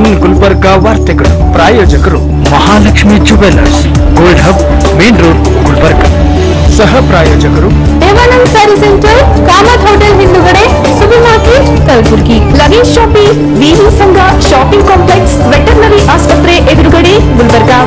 ಇನ್ ಗುಲ್ಬರ್ಗಾ ವಾರ್ತೆಗಳು ಪ್ರಾಯೋಜಕರು Mahalakshmi jewellers gold hub main road Gulbarga ಸಹ ಪ್ರಾಯೋಜಕರು ದೇವಾನಂದ್ ಸ್ಯಾರಿ ಸೆಂಟರ್ ಕಾಮತ್ ಹೋಟೆಲ್ ಹಿಂದುಗಡೆ super market Kalaburgi luggage shopping VV Sangha shopping complex veterinary ಆಸ್ಪತ್ರೆ ಎದುರುಗಡೆ Gulbarga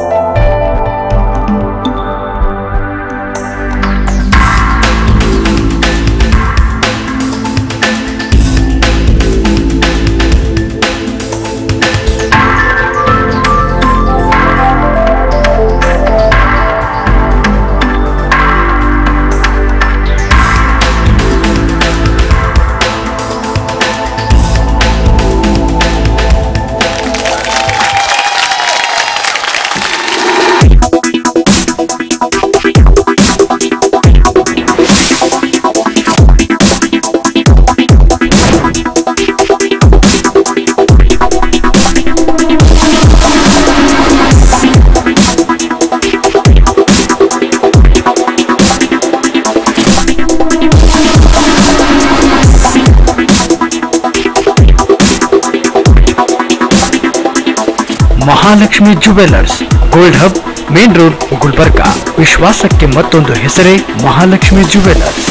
Mahalakshmi jewellers gold hub main road Gulbarga ವಿಶ್ವಾಸಕ್ಕೆ ಮತ್ತೊಂದು ಹೆಸರೇ ಮಹಾಲಕ್ಷ್ಮಿ ಜುವೆಲ್ಲರ್ಸ್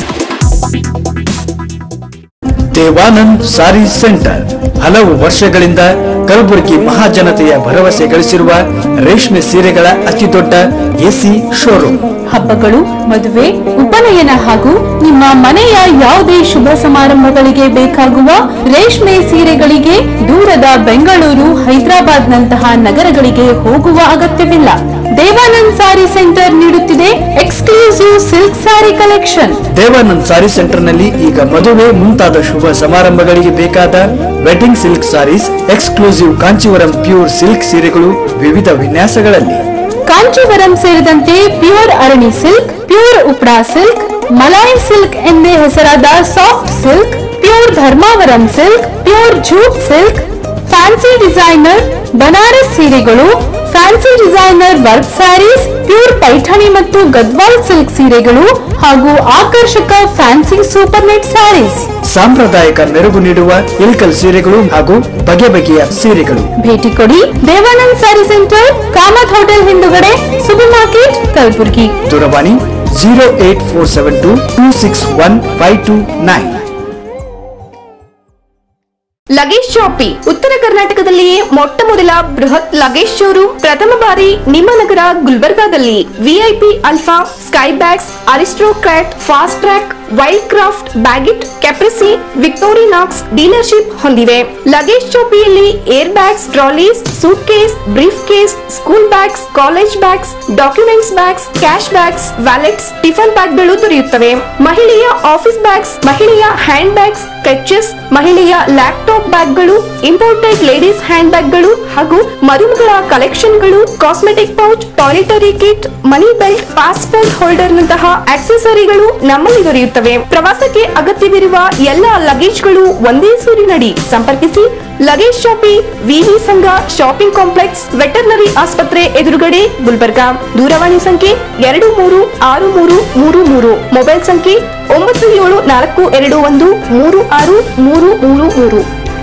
ದೇವಾನಂದ್ ಸಾರಿ ಸೆಂಟರ್ ಹಲವು ವರ್ಷಗಳಿಂದ ಕಲಬುರಗಿ ಮಹಾಜನತೆಯ ಭರವಸೆ ಗಳಿಸಿರುವ ರೇಷ್ಮೆ ಸೀರೆಗಳ ಅತಿದೊಡ್ಡ ಎಸಿ ಶೋರೂಮ್ ಹಬ್ಬಗಳು ಮದುವೆ ಉಪನಯನ ಹಾಗೂ ನಿಮ್ಮ ಮನೆಯ ಯಾವುದೇ ಶುಭ ಸಮಾರಂಭಗಳಿಗೆ ಬೇಕಾಗುವ ರೇಷ್ಮೆ ಸೀರೆಗಳಿಗೆ ದೂರದ ಬೆಂಗಳೂರು ಹೈದರಾಬಾದ್ ನಂತಹ ನಗರಗಳಿಗೆ ಹೋಗುವ ಅಗತ್ಯವಿಲ್ಲ ದೇವಾನಂದ್ ಸಾರಿ ಸೆಂಟರ್ ನೀಡುತ್ತಿದೆ exclusive silk sari collection Devanand sari ಸೆಂಟರ್ನಲ್ಲಿ ಈಗ ಮದುವೆ ಮುಂತಾದ ಶುಭ ಸಮಾರಂಭಗಳಿಗೆ ಬೇಕಾದ wedding silk saris exclusive Kanchivaram pure silk ಸೀರೆಗಳು ವಿವಿಧ ವಿನ್ಯಾಸಗಳಲ್ಲಿ ಕಾಂಚೀವರಂ ಸೇರಿದಂತೆ pure Arani silk pure ಉಪ್ರಾ silk malai silk ಎಂದೇ ಹೆಸರಾದ soft silk pure Dharmavaram silk pure jute silk fancy designer Banaras ಸೀರೆಗಳು fancy designer work saris pure Paithani ಮತ್ತು ಗದ್ವಾಲ್ ಸಿಲ್ಕ್ ಸೀರೆಗಳು ಹಾಗೂ ಆಕರ್ಷಕ ಫ್ಯಾನ್ಸಿ ಸೂಪರ್ ನೆಟ್ ಸ್ಯಾರೀಸ್ ಸಾಂಪ್ರದಾಯಿಕ ಮೆರುಗು ನೀಡುವ ಇಲ್ಕಲ್ ಸೀರೆಗಳು ಹಾಗೂ ಬಗೆ ಬಗೆಯ ಸೀರೆಗಳು ಭೇಟಿ ಕೊಡಿ ದೇವಾನಂದ್ ಸ್ಯಾರಿ ಸೆಂಟರ್ ಕಾಮತ್ ಹೋಟೆಲ್ ಹಿಂದುಗಡೆ ಸೂಪರ್ ಮಾರ್ಕೆಟ್ ಕಲಬುರ್ಗಿ ದೂರವಾಣಿ zero eight four seven two two six one five two nine luggage shoppe ಉತ್ತರ ಕರ್ನಾಟಕದಲ್ಲಿಯೇ ಮೊಟ್ಟ ಮೊದಲ ಬೃಹತ್ ಲಗೇಜ್ ಶೋರೂಮ್ ಪ್ರಥಮ ಬಾರಿ ನಿಮ್ಮ ನಗರ ಗುಲ್ಬರ್ಗಾದಲ್ಲಿ VIP alpha sky bags Aristocrat fast track wild craft Baggit Caprese Victorinox dealership ಹೊಂದಿವೆ ಲಗೇಜ್ ಶಾಪಿಯಲ್ಲಿ air bags trolleys suitcase briefcase school bags college bags documents bags cash bags wallets tiffin ಬ್ಯಾಗ್ಗಳು ದೊರೆಯುತ್ತವೆ ಮಹಿಳೆಯ ಆಫೀಸ್ ಬ್ಯಾಗ್ಸ್ ಮಹಿಳೆಯ hand bags clutches ಮಹಿಳೆಯ laptop ಬ್ಯಾಗ್ಗಳು imported ladies hand ಬ್ಯಾಗ್ಗಳು ಹಾಗೂ ಮರುಮಗಳ ಕಲೆಕ್ಷನ್ಗಳು cosmetic pouch toiletry kit money belt passport holder ನಂತಹ ಆಕ್ಸೆಸರಿಗಳು ನಮ್ಮಲ್ಲಿ ದೊರೆಯುತ್ತವೆ ಪ್ರವಾಸಕ್ಕೆ ಅಗತ್ಯವಿರುವ ಎಲ್ಲ ಲಗೇಜ್ಗಳು ಒಂದೇ ಸೂರಿನಡಿ ಸಂಪರ್ಕಿಸಿ ಲಗೇಜ್ ಶಾಪಿ ವಿವಿ ಸಂಘ ಶಾಪಿಂಗ್ ಕಾಂಪ್ಲೆಕ್ಸ್ ವೆಟರ್ನರಿ ಆಸ್ಪತ್ರೆ ಎದುರುಗಡೆ ಗುಲ್ಬರ್ಗಾ ದೂರವಾಣಿ ಸಂಖ್ಯೆ ಎರಡು ಮೂರು ಆರು ಮೂರು ಮೂರು ಮೂರು ಮೊಬೈಲ್ ಸಂಖ್ಯೆ ಒಂಬತ್ತು ಏಳು ನಾಲ್ಕು ಎರಡು ಒಂದು ಮೂರು ಆರು ಮೂರು ಮೂರು ಮೂರು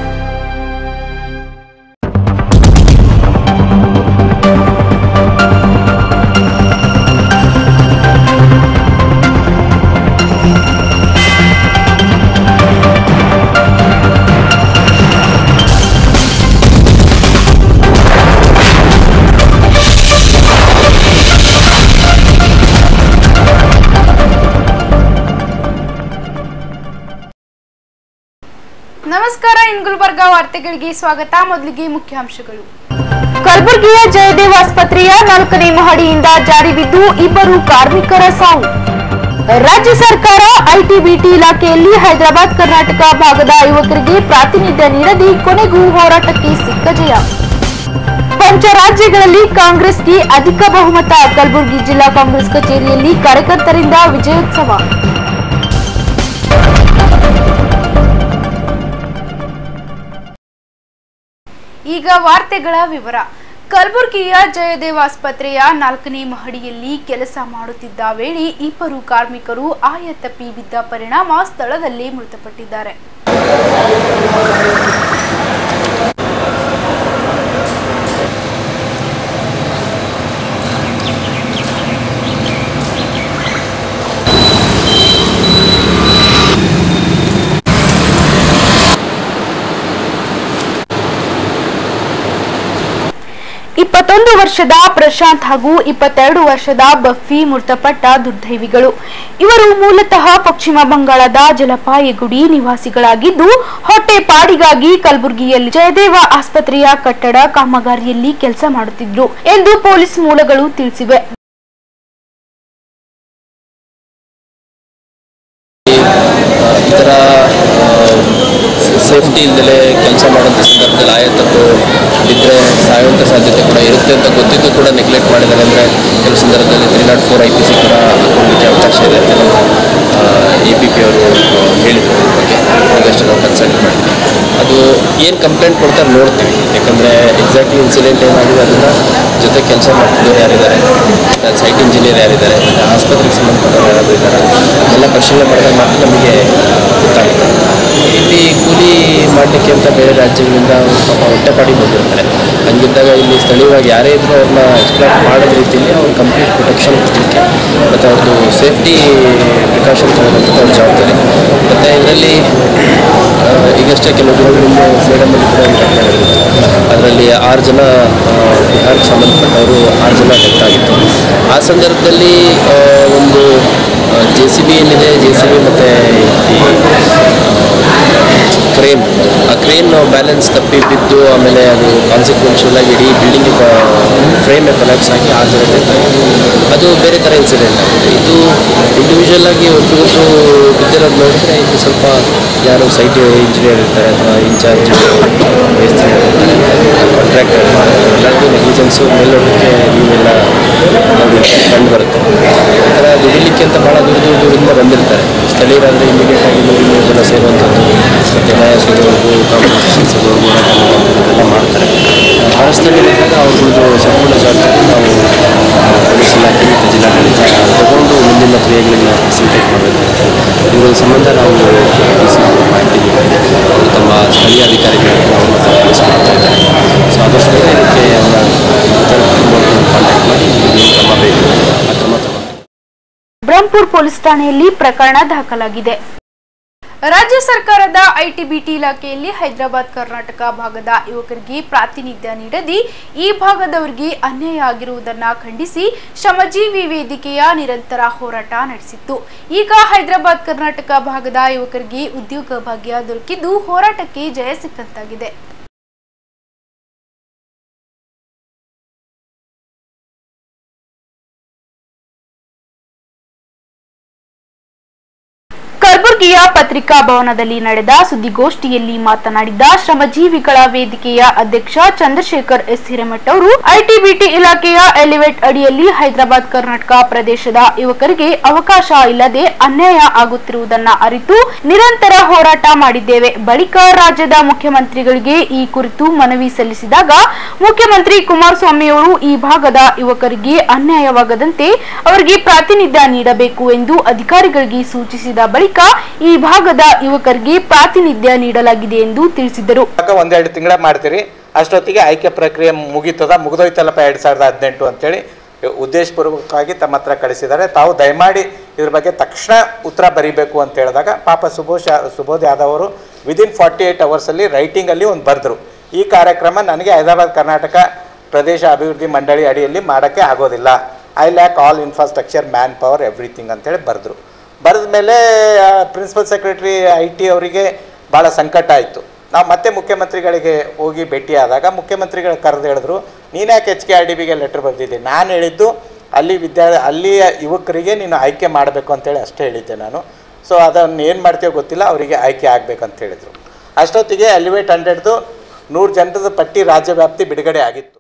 ನಮಸ್ಕಾರ ಇನ್ ಗುಲ್ಬರ್ಗಾ ವಾರ್ತೆಗಳಿಗೆ ಸ್ವಾಗತ ಮೊದಲಿಗೆ ಮುಖ್ಯಾಂಶಗಳು ಕಲಬುರಗಿಯ ಜಯದೇವ್ ಆಸ್ಪತ್ರೆಯ ನಾಲ್ಕನೇ ಮಹಡಿಯಿಂದ ಜಾರಿ ಬಿದ್ದು ಇಬ್ಬರು ಕಾರ್ಮಿಕರ ಸಾವು ರಾಜ್ಯ ಸರ್ಕಾರ ಐಟಿ ಬಿಟಿ ಇಲಾಖೆಯಲ್ಲಿ ಹೈದರಾಬಾದ್ ಕರ್ನಾಟಕ ಭಾಗದ ಯುವಕರಿಗೆ ಪ್ರಾತಿನಿಧ್ಯ ನೀಡದೆ ಕೊನೆಗೂ ಹೋರಾಟಕ್ಕೆ ಸಿಕ್ಕ ಜಯ ಪಂಚ ರಾಜ್ಯಗಳಲ್ಲಿ ಕಾಂಗ್ರೆಸ್ಗೆ ಅಧಿಕ ಬಹುಮತ ಕಲಬುರಗಿ ಜಿಲ್ಲಾ ಕಾಂಗ್ರೆಸ್ ಕಚೇರಿಯಲ್ಲಿ ಕಾರ್ಯಕರ್ತರಿಂದ ವಿಜಯೋತ್ಸವ ಈಗ ವಾರ್ತೆಗಳ ವಿವರ ಕಲಬುರಗಿಯ ಜಯದೇವ್ ಆಸ್ಪತ್ರೆಯ ನಾಲ್ಕನೇ ಮಹಡಿಯಲ್ಲಿ ಕೆಲಸ ಮಾಡುತ್ತಿದ್ದ ವೇಳೆ ಇಬ್ಬರು ಕಾರ್ಮಿಕರು ಆಯ ತಪ್ಪಿ ಬಿದ್ದ ಪರಿಣಾಮ ಸ್ಥಳದಲ್ಲೇ ಮೃತಪಟ್ಟಿದ್ದಾರೆ ಇಪ್ಪತ್ತೊಂದು ವರ್ಷದ ಪ್ರಶಾಂತ್ ಹಾಗೂ ಇಪ್ಪತ್ತೆರಡು ವರ್ಷದ ಬಫಿ ಮೃತಪಟ್ಟ ದುರ್ದೈವಿಗಳು ಇವರು ಮೂಲತಃ ಪಶ್ಚಿಮ ಬಂಗಾಳದ ಜಲಪಾಯಗುಡಿ ನಿವಾಸಿಗಳಾಗಿದ್ದು ಹೊಟ್ಟೆಪಾಡಿಗಾಗಿ ಕಲಬುರಗಿಯಲ್ಲಿ ಜಯದೇವ ಆಸ್ಪತ್ರೆಯ ಕಟ್ಟಡ ಕಾಮಗಾರಿಯಲ್ಲಿ ಕೆಲಸ ಮಾಡುತ್ತಿದ್ರು ಎಂದು ಪೊಲೀಸ್ ಮೂಲಗಳು ತಿಳಿಸಿವೆ ಈ ಥರ ಸೇಫ್ಟಿ ಇಲ್ಲದೆ ಕೆಲಸ ಮಾಡುವಂಥ ಸಂದರ್ಭದಲ್ಲಿ ಆಯತ್ತದ್ದು ಬಿದ್ದರೆ ಸಾಯುವಂಥ ಸಾಧ್ಯತೆ ಕೂಡ ಇರುತ್ತೆ ಅಂತ ಗೊತ್ತಿದ್ದು ಕೂಡ ನೆಗ್ಲೆಕ್ಟ್ ಮಾಡಿದ್ದಾರೆ ಅಂದರೆ ಕೆಲವು ಸಂದರ್ಭದಲ್ಲಿ three not four I P C ಕೂಡ ಹಾಕೊಳ್ಳಿಕ್ಕೆ ಅವಕಾಶ ಇದೆ ಅಂತ ನಮ್ಮ ಎ ಪಿ ಪಿ ಅವರು ಹೇಳಿದ್ರು ಅದ್ರ ಬಗ್ಗೆ ಅದಷ್ಟು ನಾವು ಕನ್ಸಲ್ಟ್ ಮಾಡಿದ್ವಿ ಅದು ಏನು ಕಂಪ್ಲೇಂಟ್ ಕೊಡ್ತಾರೆ ನೋಡ್ತೀವಿ ಯಾಕಂದರೆ ಎಕ್ಸಾಕ್ಟ್ಲಿ ಇನ್ಸಿಡೆಂಟ್ ಏನಾಗಿದೆ ಅದನ್ನು ಜೊತೆ ಕೆಲಸ ಮಾಡ್ತಿದ್ದವ್ರು ಯಾರಿದ್ದಾರೆ ಸೈಟ್ ಇಂಜಿನಿಯರ್ ಯಾರಿದ್ದಾರೆ ಮತ್ತು ಆಸ್ಪತ್ರೆಗೆ ಸಂಬಂಧಪಟ್ಟವ್ರು ಯಾರಾದರೂ ಇದ್ದಾರೆ ಎಲ್ಲ ಪರಿಶೀಲನೆ ಮಾಡಿದಾಗ ಮಾತ್ರ ನಮಗೆ ಗೊತ್ತಾಗುತ್ತೆ ಇಲ್ಲಿ ಕೂಲಿ ಮಾಡಲಿಕ್ಕೆ ಅಂತ ಬೇರೆ ರಾಜ್ಯಗಳಿಂದ ಅವ್ರು ಪಾಪ ಹೊಟ್ಟೆಪಾಡಿ ಬಂದಿರ್ತಾರೆ ಹಂಗಿದ್ದಾಗ ಇಲ್ಲಿ ಸ್ಥಳೀಯವಾಗಿ ಯಾರೇ ಇದ್ರೂ ಅವ್ರನ್ನ ಎಕ್ಸ್ಪ್ಲಾಟ್ ಮಾಡೋದ ರೀತಿಯಲ್ಲಿ ಅವ್ರು ಕಂಪ್ಲೀಟ್ ಪ್ರೊಟೆಕ್ಷನ್ ಕೊಡಲಿಕ್ಕೆ ಮತ್ತು ಅವ್ರದ್ದು ಸೇಫ್ಟಿ ಪ್ರಿಕಾಷನ್ ತೊಗೊಳ್ಳೋಂಥದ್ದು ಅವ್ರ ಜವಾಬ್ದಾರಿ ಮತ್ತು ಇದರಲ್ಲಿ ಈಗಷ್ಟೇ ಕೆಲವು ದಿನಗಳಿಂದ ಫ್ರೀಡಮಲ್ಲಿ ಕೂಡ ಒಂದು ಘಟನೆ ನಡೆದಿತ್ತು ಅದರಲ್ಲಿ ಆರು ಜನ ಆ, ಬಿಹಾರಕ್ಕೆ ಸಂಬಂಧಪಟ್ಟವರು ಆರು ಜನ ಡೆತ್ ಆಗಿತ್ತು ಆ ಸಂದರ್ಭದಲ್ಲಿ ಆ, ಒಂದು ಜೆ ಸಿ ಬಿ ಏನಿದೆ ಜೆ ಸಿ ಬಿ ಮತ್ತು ಕ್ರೇನ್ ಆ ಕ್ರೇನ್ ಬ್ಯಾಲೆನ್ಸ್ ತಪ್ಪಿ ಬಿದ್ದು ಆಮೇಲೆ ಅದು ಕಾನ್ಸಿಕ್ವೆನ್ಷಿಯಲ್ ಆಗಿ ಇಡೀ ಬಿಲ್ಡಿಂಗ್ ಫ್ರೇಮ್ ಕೊಲಾಪ್ಸ್ ಆಗಿ ಆರು ಜನ ಡೆತ್ ಆಗಿದೆ ಅದು ಬೇರೆ ಥರ ಇನ್ಸಿಡೆಂಟ್ ಆಗಿದೆ ಇದು ಇಂಡಿವಿಜುವಲ್ ಆಗಿ ಒಬ್ಬೊಬ್ಬರು ಬಿದ್ದಿರೋದು ನೋಡಿದ್ರೆ ಇದು ಸ್ವಲ್ಪ ಯಾರು ಸೈಟ್ ಇಂಜಿನಿಯರ್ ಇರ್ತಾರೆ ಅಥವಾ ಇನ್ಚಾರ್ಜ್ ಮೇಸ್ತ್ರಿ ಇರ್ತಾರೆ ಕಾಂಟ್ರಾಕ್ಟರ್ ಎಲ್ಲರಿಗೂ ನೆಗ್ಲಿಜೆನ್ಸು ಮೇಲ್ನೋಟಕ್ಕೆ ನೀವೆಲ್ಲ ನೋಡಿ ಕಂಡು ಬರುತ್ತೆ ಈ ಥರ ದುಡಿಲಿಕ್ಕೆ ಅಂತ ಭಾಳ ದೂರ ದೂರ ದೂರದಿಂದ ಬಂದಿರ್ತಾರೆ ಸ್ಥಳೀಯರಾದರೆ ಇಮಿಡಿಯೇಟ್ ಆಗಿ ನೂರು ಇನ್ನೂರು ಜನ ಸೇರುವಂಥದ್ದು ಮತ್ತು ನ್ಯಾಯ ಸಿಗೋವರೆಗೂ ಕಾಂಪನ್ಸೇಷನ್ ಸಿಗೋವರೆಗೂ ಇದೆಲ್ಲ ಮಾಡ್ತಾರೆ ಹೊರಸ್ಥಳೀಯರಿದ್ದಾಗ ಅವ್ರದ್ದು ಸಂಪೂರ್ಣ ಜವಾಬ್ದಾರಿ ನಾವು ಆ, ಪೊಲೀಸ್ ಇಲಾಖೆ ಮತ್ತು ಜಿಲ್ಲಾಡಳಿತ ತಗೊಂಡು ಮುಂದಿನ ಕ್ರಿಯೆಗಳನ್ನ ಫೆಸಿಲಿಟೇಟ್ ಮಾಡಬೇಕಾಗುತ್ತೆ ಇದ್ರ ಸಂಬಂಧ ನಾವು ಡಿ ಸಿ ಮಾಹಿತಿ ನೀಡಿದ್ದೀವಿ ಅವರು ತಮ್ಮ ಸ್ಥಳೀಯ ಅಧಿಕಾರಿಗಳಿಗೆ ನಾವು ಕಳಿಸ್ಕೊಡ್ತಾ ಇದ್ದಾರೆ ಸೊ ಆದಷ್ಟು ಬೇಗ ಇದಕ್ಕೆ ಅವರ ಇತರ ಕುಟುಂಬವನ್ನು ಕಾಂಟ್ಯಾಕ್ಟ್ ಮಾಡಿ ಏನು ಕ್ರಮ ಬೇಕು ಆ ಕ್ರಮ ತಗೊಂಡು ಬ್ರಹ್ಮಪುರ್ ಪೊಲೀಸ್ ಠಾಣೆಯಲ್ಲಿ ಪ್ರಕರಣ ದಾಖಲಾಗಿದೆ ರಾಜ್ಯ ಸರ್ಕಾರದ ಐಟಿಬಿಟಿ ಇಲಾಖೆಯಲ್ಲಿ ಹೈದರಾಬಾದ್ ಕರ್ನಾಟಕ ಭಾಗದ ಯುವಕರಿಗೆ ಪ್ರಾತಿನಿಧ್ಯ ನೀಡದೆ ಈ ಭಾಗದವರಿಗೆ ಅನ್ಯಾಯ ಆಗಿರುವುದನ್ನು ಖಂಡಿಸಿ ಶ್ರಮಜೀವಿ ವೇದಿಕೆಯ ನಿರಂತರ ಹೋರಾಟ ನಡೆಸಿತ್ತು ಈಗ ಹೈದರಾಬಾದ್ ಕರ್ನಾಟಕ ಭಾಗದ ಯುವಕರಿಗೆ ಉದ್ಯೋಗ ಭಾಗ್ಯ ದೊರಕಿದ್ದು ಹೋರಾಟಕ್ಕೆ ಜಯ ಸಿಕ್ಕಂತಾಗಿದೆ ಕಲಬುರಗಿಯ ಪತ್ರಿಕಾ ಭವನದಲ್ಲಿ ನಡೆದ ಸುದ್ದಿಗೋಷ್ಠಿಯಲ್ಲಿ ಮಾತನಾಡಿದ ಶ್ರಮಜೀವಿಗಳ ವೇದಿಕೆಯ ಅಧ್ಯಕ್ಷ ಚಂದ್ರಶೇಖರ್ ಎಸ್ ಹಿರೇಮಠ್ ಅವರು ಐಟಿಬಿಟಿ ಇಲಾಖೆಯ ಎಲಿವೇಟ್ ಅಡಿಯಲ್ಲಿ ಹೈದರಾಬಾದ್ ಕರ್ನಾಟಕ ಪ್ರದೇಶದ ಯುವಕರಿಗೆ ಅವಕಾಶ ಇಲ್ಲದೆ ಅನ್ಯಾಯ ಆಗುತ್ತಿರುವುದನ್ನ ಅರಿತು ನಿರಂತರ ಹೋರಾಟ ಮಾಡಿದ್ದೇವೆ ಬಳಿಕ ರಾಜ್ಯದ ಮುಖ್ಯಮಂತ್ರಿಗಳಿಗೆ ಈ ಕುರಿತು ಮನವಿ ಸಲ್ಲಿಸಿದಾಗ ಮುಖ್ಯಮಂತ್ರಿ ಕುಮಾರಸ್ವಾಮಿಯವರು ಈ ಭಾಗದ ಯುವಕರಿಗೆ ಅನ್ಯಾಯವಾಗದಂತೆ ಅವರಿಗೆ ಪ್ರಾತಿನಿಧ್ಯ ನೀಡಬೇಕು ಎಂದು ಅಧಿಕಾರಿಗಳಿಗೆ ಸೂಚಿಸಿದ ಬಳಿಕ ಈ ಭಾಗದ ಯುವಕರಿಗೆ ಪ್ರಾತಿನಿಧ್ಯ ನೀಡಲಾಗಿದೆ ಎಂದು ತಿಳಿಸಿದರು ಇವಾಗ ಒಂದೆರಡು ತಿಂಗಳ ಮಾಡ್ತೀರಿ ಅಷ್ಟೊತ್ತಿಗೆ ಆಯ್ಕೆ ಪ್ರಕ್ರಿಯೆ ಮುಗೀತದ ಮುಗಿದೋಯ್ತಲ್ಲಪ್ಪ ಎರಡು ಸಾವಿರದ ಹದಿನೆಂಟು ಅಂತೇಳಿ ಉದ್ದೇಶಪೂರ್ವಕವಾಗಿ ತಮ್ಮ ಹತ್ರ ಕಳಿಸಿದ್ದಾರೆ ತಾವು ದಯಮಾಡಿ ಇದ್ರ ಬಗ್ಗೆ ತಕ್ಷಣ ಉತ್ತರ ಬರೀಬೇಕು ಅಂತ ಹೇಳಿದಾಗ ಪಾಪ ಸುಬೋಧ್ ಶಾ ಸುಬೋಧ್ ಯಾದವ್ ಅವರು ವಿದಿನ್ ಫಾರ್ಟಿ ಏಯ್ಟ್ ಅವರ್ಸಲ್ಲಿ ರೈಟಿಂಗಲ್ಲಿ ಒಂದು ಬರೆದ್ರು ಈ ಕಾರ್ಯಕ್ರಮ ನನಗೆ ಹೈದರಾಬಾದ್ ಕರ್ನಾಟಕ ಪ್ರದೇಶ ಅಭಿವೃದ್ಧಿ ಮಂಡಳಿ ಅಡಿಯಲ್ಲಿ ಮಾಡೋಕ್ಕೆ ಆಗೋದಿಲ್ಲ I lack all infrastructure manpower everything ಅಂತೇಳಿ ಬರೆದ್ರು ಬರೆದ ಮೇಲೆ ಪ್ರಿನ್ಸಿಪಲ್ ಸೆಕ್ರೆಟರಿ ಐ ಟಿ ಅವರಿಗೆ ಭಾಳ ಸಂಕಟ ಆಯಿತು ನಾವು ಮತ್ತೆ ಮುಖ್ಯಮಂತ್ರಿಗಳಿಗೆ ಹೋಗಿ ಭೇಟಿಯಾದಾಗ ಮುಖ್ಯಮಂತ್ರಿಗಳು ಕರೆದು ಹೇಳಿದ್ರು ನೀನ್ಯಾಕೆ ಎಚ್ ಕೆ ಆರ್ ಡಿ ಬಿಗೆ ಲೆಟ್ರ್ ಬರೆದಿದ್ದೆ ನಾನು ಹೇಳಿದ್ದು ಅಲ್ಲಿ ವಿದ್ಯಾ ಅಲ್ಲಿಯ ಯುವಕರಿಗೆ ನೀನು ಆಯ್ಕೆ ಮಾಡಬೇಕು ಅಂತೇಳಿ ಅಷ್ಟೇ ಹೇಳಿದ್ದೆ ನಾನು ಸೊ ಅದನ್ನು ಏನು ಮಾಡ್ತೀವೋ ಗೊತ್ತಿಲ್ಲ ಅವರಿಗೆ ಆಯ್ಕೆ ಆಗಬೇಕಂತ ಹೇಳಿದರು ಅಷ್ಟೊತ್ತಿಗೆ ಅಲಿವೇಟ್ ಹಂಡ್ರೆಡ್ದು ನೂರು ಜನರದ ಪಟ್ಟಿ ರಾಜ್ಯ ವ್ಯಾಪ್ತಿ ಬಿಡುಗಡೆ ಆಗಿತ್ತು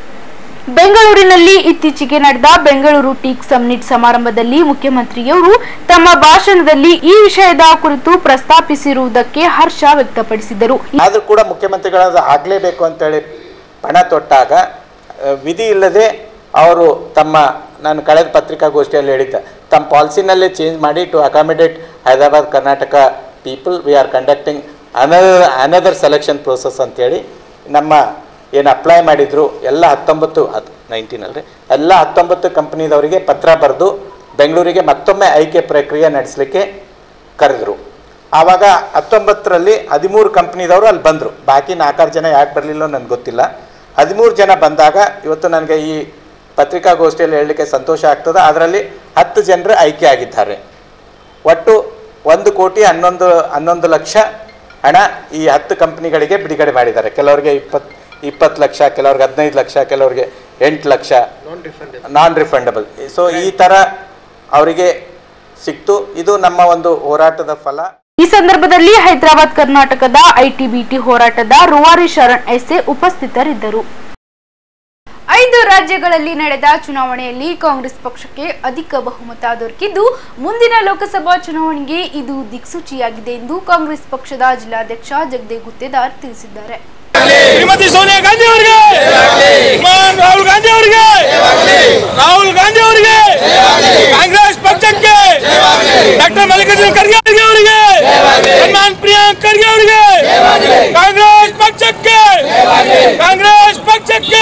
ಬೆಂಗಳೂರಿನಲ್ಲಿ ಇತ್ತೀಚೆಗೆ ನಡೆದ ಬೆಂಗಳೂರು ಟೀಕ್ ಸಮ್ಮಿಟ್ ಸಮಾರಂಭದಲ್ಲಿ ಮುಖ್ಯಮಂತ್ರಿಯವರು ತಮ್ಮ ಭಾಷಣದಲ್ಲಿ ಈ ವಿಷಯದ ಕುರಿತು ಪ್ರಸ್ತಾಪಿಸಿರುವುದಕ್ಕೆ ಹರ್ಷ ವ್ಯಕ್ತಪಡಿಸಿದರು ಆದರೂ ಕೂಡ ಮುಖ್ಯಮಂತ್ರಿಗಳಾದ ಆಗಲೇಬೇಕು ಅಂತೇಳಿ ಪಣ ತೊಟ್ಟಾಗ ಆ, ವಿಧಿ ಇಲ್ಲದೆ ಅವರು ತಮ್ಮ ನಾನು ಕಳೆದ ಪತ್ರಿಕಾಗೋಷ್ಠಿಯಲ್ಲಿ ಹೇಳಿದ್ದೆ ತಮ್ಮ ಪಾಲಿಸಿನಲ್ಲೇ ಚೇಂಜ್ ಮಾಡಿ to accommodate Hyderabad Karnataka people we are conducting another another selection process ಅಂತೇಳಿ ನಮ್ಮ ಏನು ಅಪ್ಲೈ ಮಾಡಿದ್ರು ಎಲ್ಲ ಹತ್ತೊಂಬತ್ತು ಅದು ನೈನ್ಟೀನ್ ಅಲ್ರಿ ಎಲ್ಲ ಹತ್ತೊಂಬತ್ತು ಕಂಪ್ನಿದವರಿಗೆ ಪತ್ರ ಬರೆದು ಬೆಂಗಳೂರಿಗೆ ಮತ್ತೊಮ್ಮೆ ಆಯ್ಕೆ ಪ್ರಕ್ರಿಯೆ ನಡೆಸಲಿಕ್ಕೆ ಕರೆದರು ಆವಾಗ ಹತ್ತೊಂಬತ್ತರಲ್ಲಿ ಹದಿಮೂರು ಕಂಪ್ನಿದವರು ಅಲ್ಲಿ ಬಂದರು ಬಾಕಿ ನಾಲ್ಕಾರು ಜನ ಯಾಕೆ ಬರಲಿಲ್ಲ ನನಗೆ ಗೊತ್ತಿಲ್ಲ ಹದಿಮೂರು ಜನ ಬಂದಾಗ ಇವತ್ತು ನನಗೆ ಈ ಪತ್ರಿಕಾಗೋಷ್ಠಿಯಲ್ಲಿ ಹೇಳಲಿಕ್ಕೆ ಸಂತೋಷ ಆಗ್ತದೆ ಅದರಲ್ಲಿ ಹತ್ತು ಜನರು ಆಯ್ಕೆ ಆಗಿದ್ದಾರೆ ಒಟ್ಟು ಒಂದು ಕೋಟಿ ಹನ್ನೊಂದು ಹನ್ನೊಂದು ಲಕ್ಷ ಹಣ ಈ ಹತ್ತು ಕಂಪ್ನಿಗಳಿಗೆ ಬಿಡುಗಡೆ ಮಾಡಿದ್ದಾರೆ ಕೆಲವರಿಗೆ ಇಪ್ಪತ್ತು ಇಪ್ಪತ್ತು ಲಕ್ಷ ಕೆಲವ್ರಿಗೆ ಹದಿನೈದು ಲಕ್ಷ ಕೆಲವರಿಗೆ ಎಂಟು ಲಕ್ಷ ನಾನ್ ರಿಫಂಡಬಲ್ ಸೊ ಈ ಥರ ಅವರಿಗೆ ಸಿಕ್ತು ಇದು ನಮ್ಮ ಒಂದು ಹೋರಾಟದ ಫಲ ಈ ಸಂದರ್ಭದಲ್ಲಿ ಹೈದರಾಬಾದ್ ಕರ್ನಾಟಕದ ಐಟಿಬಿಟಿ ಹೋರಾಟದ ರೂವಾರಿ ಶರಣ್ ಎಸ್ಎ ಉಪಸ್ಥಿತರಿದ್ದರು ಐದು ರಾಜ್ಯಗಳಲ್ಲಿ ನಡೆದ ಚುನಾವಣೆಯಲ್ಲಿ ಕಾಂಗ್ರೆಸ್ ಪಕ್ಷಕ್ಕೆ ಅಧಿಕ ಬಹುಮತ ದೊರಕಿದ್ದು ಮುಂದಿನ ಲೋಕಸಭಾ ಚುನಾವಣೆಗೆ ಇದು ದಿಕ್ಸೂಚಿಯಾಗಿದೆ ಎಂದು ಕಾಂಗ್ರೆಸ್ ಪಕ್ಷದ ಜಿಲ್ಲಾಧ್ಯಕ್ಷ ಜಗದೇವ್ ಗುತ್ತೇದಾರ್ ತಿಳಿಸಿದ್ದಾರೆ ಶ್ರೀಮತಿ ಸೋನಿಯಾ ಗಾಂಧಿ ಅವರಿಗೆ ಶ್ರೀಮಾನ್ ರಾಹುಲ್ ಗಾಂಧಿ ಅವರಿಗೆ ರಾಹುಲ್ ಗಾಂಧಿ ಅವರಿಗೆ ಕಾಂಗ್ರೆಸ್ ಪಕ್ಷಕ್ಕೆ ಡಾಕ್ಟರ್ ಮಲ್ಲಿಕಾರ್ಜುನ ಖರ್ಗೆ ಅವರಿಗೆ ಸನ್ಮಾನ್ ಪ್ರಿಯಾಂಕ್ ಖರ್ಗೆ ಅವರಿಗೆ ಕಾಂಗ್ರೆಸ್ ಪಕ್ಷಕ್ಕೆ ಕಾಂಗ್ರೆಸ್ ಪಕ್ಷಕ್ಕೆ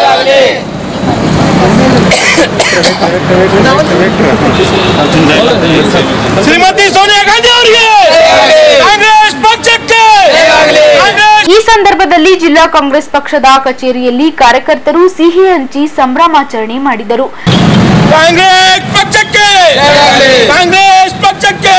ಶ್ರೀಮತಿ ಸೋನಿಯಾ ಗಾಂಧಿ ಅವರಿಗೆ ಕಾಂಗ್ರೆಸ್ ಪಕ್ಷಕ್ಕೆ ಕಾಂಗ್ರೆಸ್ ಈ ಸಂದರ್ಭದಲ್ಲಿ ಜಿಲ್ಲಾ ಕಾಂಗ್ರೆಸ್ ಪಕ್ಷದ ಕಚೇರಿಯಲ್ಲಿ ಕಾರ್ಯಕರ್ತರು ಸಿಹಿ ಹಂಚಿ ಸಂಭ್ರಮಾಚರಣೆ ಮಾಡಿದರು ಕಾಂಗ್ರೆಸ್ ಪಕ್ಷಕ್ಕೆ ಕಾಂಗ್ರೆಸ್ ಪಕ್ಷಕ್ಕೆ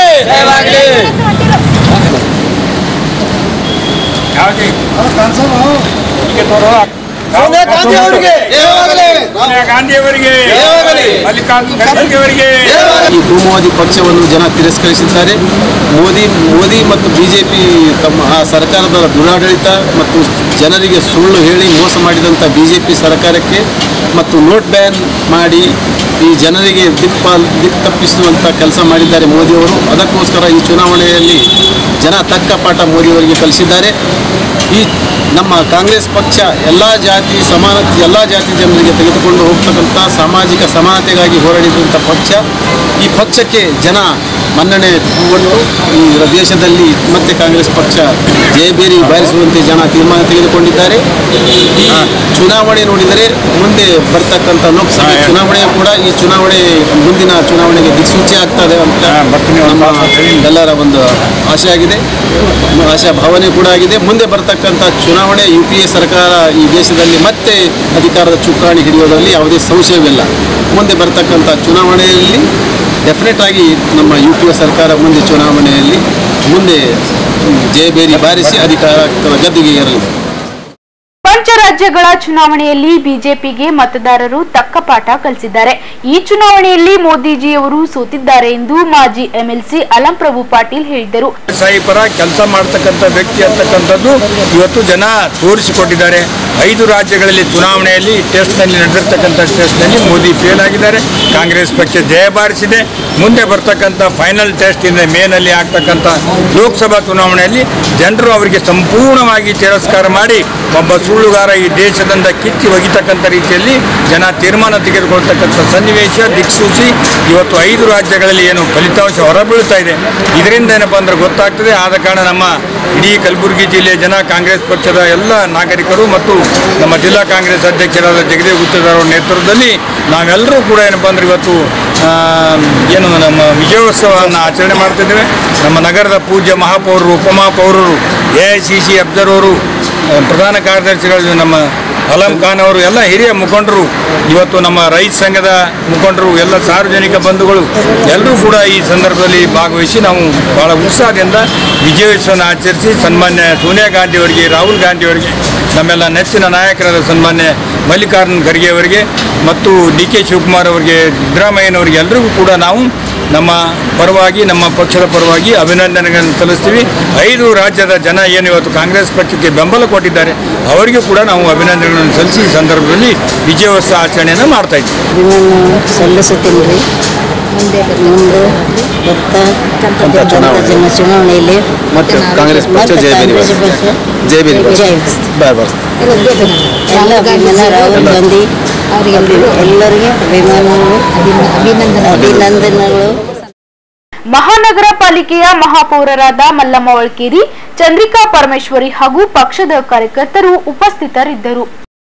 ಸೋನಿಯಾ ಗಾಂಧಿ ಅವರಿಗೆ ಸೋನಿಯಾ ಗಾಂಧಿ ಅವರಿಗೆ ಮಲ್ಲಿಕಾರ್ಜುನ ಖರ್ಗೆ ಅವರಿಗೆ ಈ ಭೂಮೋದಿ ಪಕ್ಷವನ್ನು ಜನ ತಿರಸ್ಕರಿಸಿದ್ದಾರೆ ಮೋದಿ ಮೋದಿ ಮತ್ತು ಬಿಜೆಪಿ ತಮ್ಮ ಆ ಸರ್ಕಾರದ ದುರಾಡಳಿತ ಮತ್ತು ಜನರಿಗೆ ಸುಳ್ಳು ಹೇಳಿ ಮೋಸ ಮಾಡಿದಂಥ ಬಿಜೆಪಿ ಸರ್ಕಾರಕ್ಕೆ ಮತ್ತು ನೋಟ್ ಬ್ಯಾನ್ ಮಾಡಿ ಈ ಜನರಿಗೆ ದಿಕ್ಪ ದಿಕ್ ತಪ್ಪಿಸುವಂಥ ಕೆಲಸ ಮಾಡಿದ್ದಾರೆ ಮೋದಿಯವರು ಅದಕ್ಕೋಸ್ಕರ ಈ ಚುನಾವಣೆಯಲ್ಲಿ ಜನ ತಕ್ಕ ಪಾಠ ಮೋದಿಯವರಿಗೆ ಕಲಿಸಿದ್ದಾರೆ ಈ ನಮ್ಮ ಕಾಂಗ್ರೆಸ್ ಪಕ್ಷ ಎಲ್ಲ ಜಾತಿ ಸಮಾನತೆ ಎಲ್ಲ ಜಾತಿ ಜನರಿಗೆ ತೆಗೆದುಕೊಂಡು ಹೋಗ್ತಕ್ಕಂಥ ಸಾಮಾಜಿಕ ಸಮಾನತೆಗಾಗಿ ಹೋರಾಡಿದಂಥ ಪಕ್ಷ ಈ ಪಕ್ಷಕ್ಕೆ ಜನ ಮನ್ನಣೆ ಕೊಟ್ಟು ಈ ದೇಶದಲ್ಲಿ ಮತ್ತೆ ಕಾಂಗ್ರೆಸ್ ಪಕ್ಷ ಜಯಬೇರಿ ಬಾರಿಸುವಂತೆ ಜನ ತೀರ್ಮಾನ ತೆಗೆದುಕೊಂಡಿದ್ದಾರೆ ಈ ಚುನಾವಣೆ ನೋಡಿದರೆ ಮುಂದೆ ಬರ್ತಕ್ಕಂಥ ಲೋಕಸಭೆ ಚುನಾವಣೆ ಕೂಡ ಈ ಚುನಾವಣೆ ಮುಂದಿನ ಚುನಾವಣೆಗೆ ದಿಕ್ಸೂಚಿ ಆಗ್ತದೆ ಅಂತ ನಮ್ಮ ಎಲ್ಲರ ಒಂದು ಆಶೆ ಆಗಿದೆ ಆಶಾ ಭಾವನೆ ಕೂಡ ಆಗಿದೆ ಮುಂದೆ ಬರ್ತಕ್ಕಂಥ ಚುನಾವಣೆ ಯು ಪಿ ಎ ಸರ್ಕಾರ ಈ ದೇಶದಲ್ಲಿ ಮತ್ತೆ ಅಧಿಕಾರದ ಚುಕ್ಕಾಣಿ ಹಿಡಿಯೋದರಲ್ಲಿ ಯಾವುದೇ ಸಂಶಯವಿಲ್ಲ ಮುಂದೆ ಬರ್ತಕ್ಕಂಥ ಚುನಾವಣೆಯಲ್ಲಿ ಡೆಫಿನೆಟ್ ಆಗಿ ನಮ್ಮ ಯು ಪಿ ಎ ಸರ್ಕಾರ ಮುಂದೆ ಚುನಾವಣೆಯಲ್ಲಿ ಮುಂದೆ ಜಯಬೇರಿ ಬಾರಿಸಿ ಅಧಿಕಾರದ ಗದ್ದುಗೆ ಏರಲಿದೆ ಪಂಚರಾಜ್ಯಗಳ ಚುನಾವಣೆಯಲ್ಲಿ ಬಿಜೆಪಿಗೆ ಮತದಾರರು ತಕ್ಕ ಪಾಠ ಕಲಿಸಿದ್ದಾರೆ ಈ ಚುನಾವಣೆಯಲ್ಲಿ ಮೋದಿಜಿಯವರು ಸೋತಿದ್ದಾರೆ ಎಂದು ಮಾಜಿ ಎಂಎಲ್ಸಿ ಅಲಂಪ್ರಭು ಪಾಟೀಲ್ ಹೇಳಿದರು ಸಾಯಿ ಪರ ಕೆಲಸ ಮಾಡ್ತಕ್ಕಂಥ ವ್ಯಕ್ತಿ ಅಂತಕ್ಕಂಥದ್ದು ಇವತ್ತು ಜನ ತೋರಿಸಿಕೊಟ್ಟಿದ್ದಾರೆ ಐದು ರಾಜ್ಯಗಳಲ್ಲಿ ಚುನಾವಣೆಯಲ್ಲಿ ಟೆಸ್ಟ್ನಲ್ಲಿ ನಡೆದಿರ್ತಕ್ಕಂಥ ಟೆಸ್ಟ್ನಲ್ಲಿ ಮೋದಿ ಫೇಲ್ ಆಗಿದ್ದಾರೆ ಕಾಂಗ್ರೆಸ್ ಪಕ್ಷ ಜಯ ಬಾರಿಸಿದೆ ಮುಂದೆ ಬರ್ತಕ್ಕಂಥ ಫೈನಲ್ ಟೆಸ್ಟ್ ಇಂದ ಮೇನಲ್ಲಿ ಆಗ್ತಕ್ಕಂಥ ಲೋಕಸಭಾ ಚುನಾವಣೆಯಲ್ಲಿ ಜನರು ಅವರಿಗೆ ಸಂಪೂರ್ಣವಾಗಿ ತಿರಸ್ಕಾರ ಮಾಡಿ ಒಬ್ಬ ಸುಳ್ಳುಗಾರ ಈ ದೇಶದಿಂದ ಕಿತ್ತಿ ಒಗಿತಕ್ಕಂಥ ರೀತಿಯಲ್ಲಿ ಜನ ತೀರ್ಮಾನ ತೆಗೆದುಕೊಳ್ತಕ್ಕಂಥ ಸನ್ನಿವೇಶ ದಿಕ್ಸೂಚಿ ಇವತ್ತು ಐದು ರಾಜ್ಯಗಳಲ್ಲಿ ಏನು ಫಲಿತಾಂಶ ಹೊರಬೀಳ್ತಾ ಇದೆ ಇದರಿಂದ ಏನಪ್ಪ ಅಂದ್ರೆ ಗೊತ್ತಾಗ್ತದೆ ಆದ ಕಾರಣ ನಮ್ಮ ಇಡೀ ಕಲಬುರಗಿ ಜಿಲ್ಲೆಯ ಜನ ಕಾಂಗ್ರೆಸ್ ಪಕ್ಷದ ಎಲ್ಲ ನಾಗರಿಕರು ಮತ್ತು ನಮ್ಮ ಜಿಲ್ಲಾ ಕಾಂಗ್ರೆಸ್ ಅಧ್ಯಕ್ಷರಾದ ಜಗದೇವ್ ಗುತ್ತೇದಾರ್ ಅವರ ನೇತೃತ್ವದಲ್ಲಿ ನಾವೆಲ್ಲರೂ ಕೂಡ ಏನಪ್ಪ ಅಂದ್ರೆ ಇವತ್ತು ಆ, ಏನು ನಮ್ಮ ವಿಜಯೋತ್ಸವವನ್ನು ಆಚರಣೆ ಮಾಡ್ತಿದ್ದೇವೆ ನಮ್ಮ ನಗರದ ಪೂಜ್ಯ ಮಹಾಪೌರರು ಉಪಮಹಾಪೌರರು A I C C observer ಆ, ಪ್ರಧಾನ ಕಾರ್ಯದರ್ಶಿಗಳು ನಮ್ಮ ಅಲಂ ಖಾನ್ ಅವರು ಎಲ್ಲ ಹಿರಿಯ ಮುಖಂಡರು ಇವತ್ತು ನಮ್ಮ ರೈತ ಸಂಘದ ಮುಖಂಡರು ಎಲ್ಲ ಸಾರ್ವಜನಿಕ ಬಂಧುಗಳು ಎಲ್ಲರೂ ಕೂಡ ಈ ಸಂದರ್ಭದಲ್ಲಿ ಭಾಗವಹಿಸಿ ನಾವು ಬಹಳ ಉತ್ಸಾಹದಿಂದ ವಿಜಯೋತ್ಸವನ ಆಚರಿಸಿ ಸನ್ಮಾನ್ಯ ಸೋನಿಯಾ ಗಾಂಧಿ ಅವರಿಗೆ ರಾಹುಲ್ ಗಾಂಧಿ ಅವರಿಗೆ ನಮ್ಮೆಲ್ಲ ನೆಚ್ಚಿನ ನಾಯಕರಾದ ಸನ್ಮಾನ್ಯ ಮಲ್ಲಿಕಾರ್ಜುನ್ ಖರ್ಗೆ ಅವರಿಗೆ ಮತ್ತು ಡಿ ಕೆ ಶಿವಕುಮಾರ್ ಅವರಿಗೆ ಸಿದ್ದರಾಮಯ್ಯನವರಿಗೆ ಎಲ್ಲರಿಗೂ ಕೂಡ ನಾವು ನಮ್ಮ ಪರವಾಗಿ ನಮ್ಮ ಪಕ್ಷದ ಪರವಾಗಿ ಅಭಿನಂದನೆಗಳನ್ನು ಸಲ್ಲಿಸ್ತೀವಿ ಐದು ರಾಜ್ಯದ ಜನ ಏನು ಇವತ್ತು ಕಾಂಗ್ರೆಸ್ ಪಕ್ಷಕ್ಕೆ ಬೆಂಬಲ ಕೊಟ್ಟಿದ್ದಾರೆ ಅವರಿಗೂ ಕೂಡ ನಾವು ಅಭಿನಂದನೆಗಳನ್ನು ಸಲ್ಲಿಸಿ ಈ ಸಂದರ್ಭದಲ್ಲಿ ವಿಜಯೋತ್ಸವ ಆಚರಣೆಯನ್ನು ಮಾಡ್ತಾ ಇದ್ದೀವಿ ಅಭಿನಂದನೆ ಸಲ್ಲಿಸುತ್ತೇನೆ ಮುಂದೆ ಬರ್ತಾ ಚುನಾವಣೆ. ಜನ ಚುನಾವಣೆಯಲ್ಲಿ ಮತ್ತೆ ಕಾಂಗ್ರೆಸ್ ಪಕ್ಷ ಮತ್ತೆ ಜಯಬೇರಿ ಕಾಂಗ್ರೆಸ್ ಬಾರಿಸಿ. ಪಕ್ಷ ಜಯಬೇರಿ ಬಾರಿಸಿ. ಜಯಬೇರಿಸ್ತು. ಬಾಯ್ ಬಾಯ್ ಎಲ್ಲ ಅಭಿನಂದನೆ ರಾಹುಲ್ ಗಾಂಧಿ ಎಲ್ಲರಿಗೆ ಅಭಿಮಾನಗಳು ಅಭಿನಂದನೆಗಳು ಮಹಾನಗರ ಪಾಲಿಕೆಯ ಮಹಾಪೌರರಾದ ಮಲ್ಲಮ್ಮ ಒಳ್ಕೇರಿ ಚಂದ್ರಿಕಾ ಪರಮೇಶ್ವರಿ ಹಾಗೂ ಪಕ್ಷದ ಕಾರ್ಯಕರ್ತರು ಉಪಸ್ಥಿತರಿದ್ದರು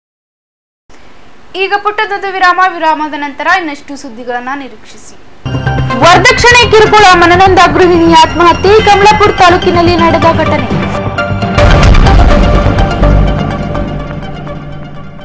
ಈಗ ಪುಟ್ಟದೊಂದು ವಿರಾಮ ವಿರಾಮದ ನಂತರ ಇನ್ನಷ್ಟು ಸುದ್ದಿಗಳನ್ನ ನಿರೀಕ್ಷಿಸಿ ವರದಕ್ಷಿಣೆ ಕಿರುಕುಳ ಮನನೊಂದ ಗೃಹಿಣಿ ಆತ್ಮಹತ್ಯೆ ಕಮಲಾಪುರ ತಾಲೂಕಿನಲ್ಲಿ ನಡೆದ ಘಟನೆ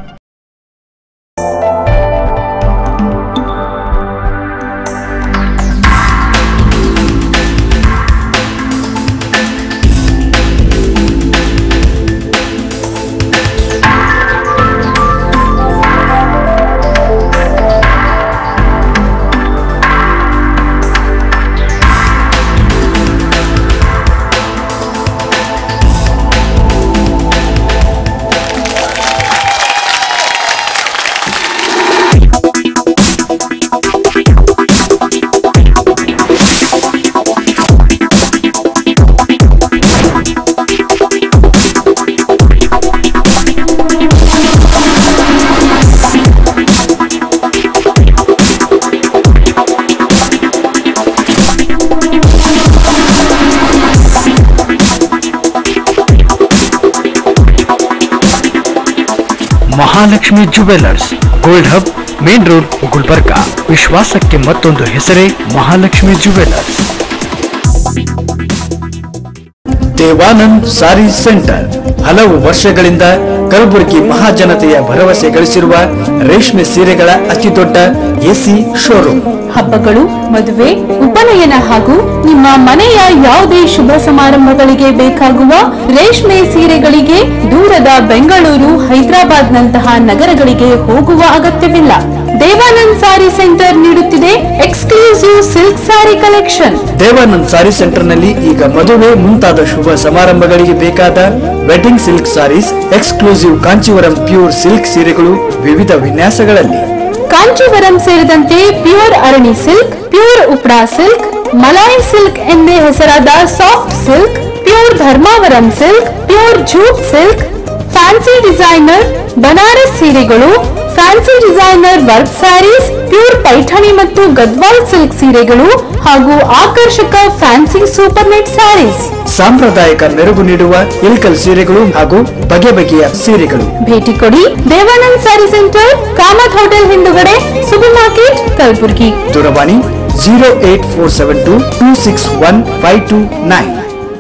Mahalakshmi jewellers gold hub main road Gulbarga ವಿಶ್ವಾಸಕ್ಕೆ ಮತ್ತೊಂದು ಹೆಸರೇ ಮಹಾಲಕ್ಷ್ಮಿ ಜುವೆಲ್ಲರ್ಸ್ ದೇವಾನಂದ್ ಸಾರಿ ಸೆಂಟರ್ ಹಲವು ವರ್ಷಗಳಿಂದ ಕಲಬುರಗಿ ಮಹಾಜನತೆಯ ಭರವಸೆ ಗಳಿಸಿರುವ ರೇಷ್ಮೆ ಸೀರೆಗಳ ಅತಿದೊಡ್ಡ ಎಸಿ ಶೋರೂಮ್ ಹಬ್ಬಗಳು ಮದುವೆ ಉಪನಯನ ಹಾಗೂ ನಿಮ್ಮ ಮನೆಯ ಯಾವುದೇ ಶುಭ ಸಮಾರಂಭಗಳಿಗೆ ಬೇಕಾಗುವ ರೇಷ್ಮೆ ಸೀರೆಗಳಿಗೆ ದೂರದ ಬೆಂಗಳೂರು ಹೈದರಾಬಾದ್ ನಂತಹ ನಗರಗಳಿಗೆ ಹೋಗುವ ಅಗತ್ಯವಿಲ್ಲ ದೇವಾನಂದ್ ಸಾರಿ ಸೆಂಟರ್ ನೀಡುತ್ತಿದೆ exclusive silk sari collection Devanand sari centre ನಲ್ಲಿ ಈಗ ಮದುವೆ ಮುಂತಾದ ಶುಭ ಸಮಾರಂಭಗಳಿಗೆ ಬೇಕಾದ wedding silk saris exclusive Kanchivaram pure silk ಸೀರೆಗಳು ವಿವಿಧ ವಿನ್ಯಾಸಗಳಲ್ಲಿ ಕಾಂಚೀವರಂ ಸೇರಿದಂತೆ pure Arani silk pure ಉಪ್ರಾ silk malai silk ಎಂದೇ ಹೆಸರಾದ soft silk pure Dharmavaram silk pure jute silk fancy designer Banaras ಸೀರೆಗಳು fancy designer work saris pure Paithani ಮತ್ತು ಗದ್ವಾಲ್ ಸಿಲ್ಕ್ ಸೀರೆಗಳು ಹಾಗೂ ಆಕರ್ಷಕ ಫ್ಯಾನ್ಸಿ ಸೂಪರ್ ನೆಟ್ ಸ್ಯಾರೀಸ್ ಸಾಂಪ್ರದಾಯಿಕ ಮೆರುಗು ನೀಡುವ ಇಲ್ಕಲ್ ಸೀರೆಗಳು ಹಾಗೂ ಬಗೆ ಬಗೆಯ ಸೀರೆಗಳು ಭೇಟಿ ಕೊಡಿ ದೇವಾನಂದ್ ಸ್ಯಾರಿ ಸೆಂಟರ್ ಕಾಮತ್ ಹೋಟೆಲ್ ಹಿಂದುಗಡೆ ಸೂಪರ್ ಮಾರ್ಕೆಟ್ ಕಲಬುರಗಿ ದೂರವಾಣಿ zero eight four seven two two six one five two nine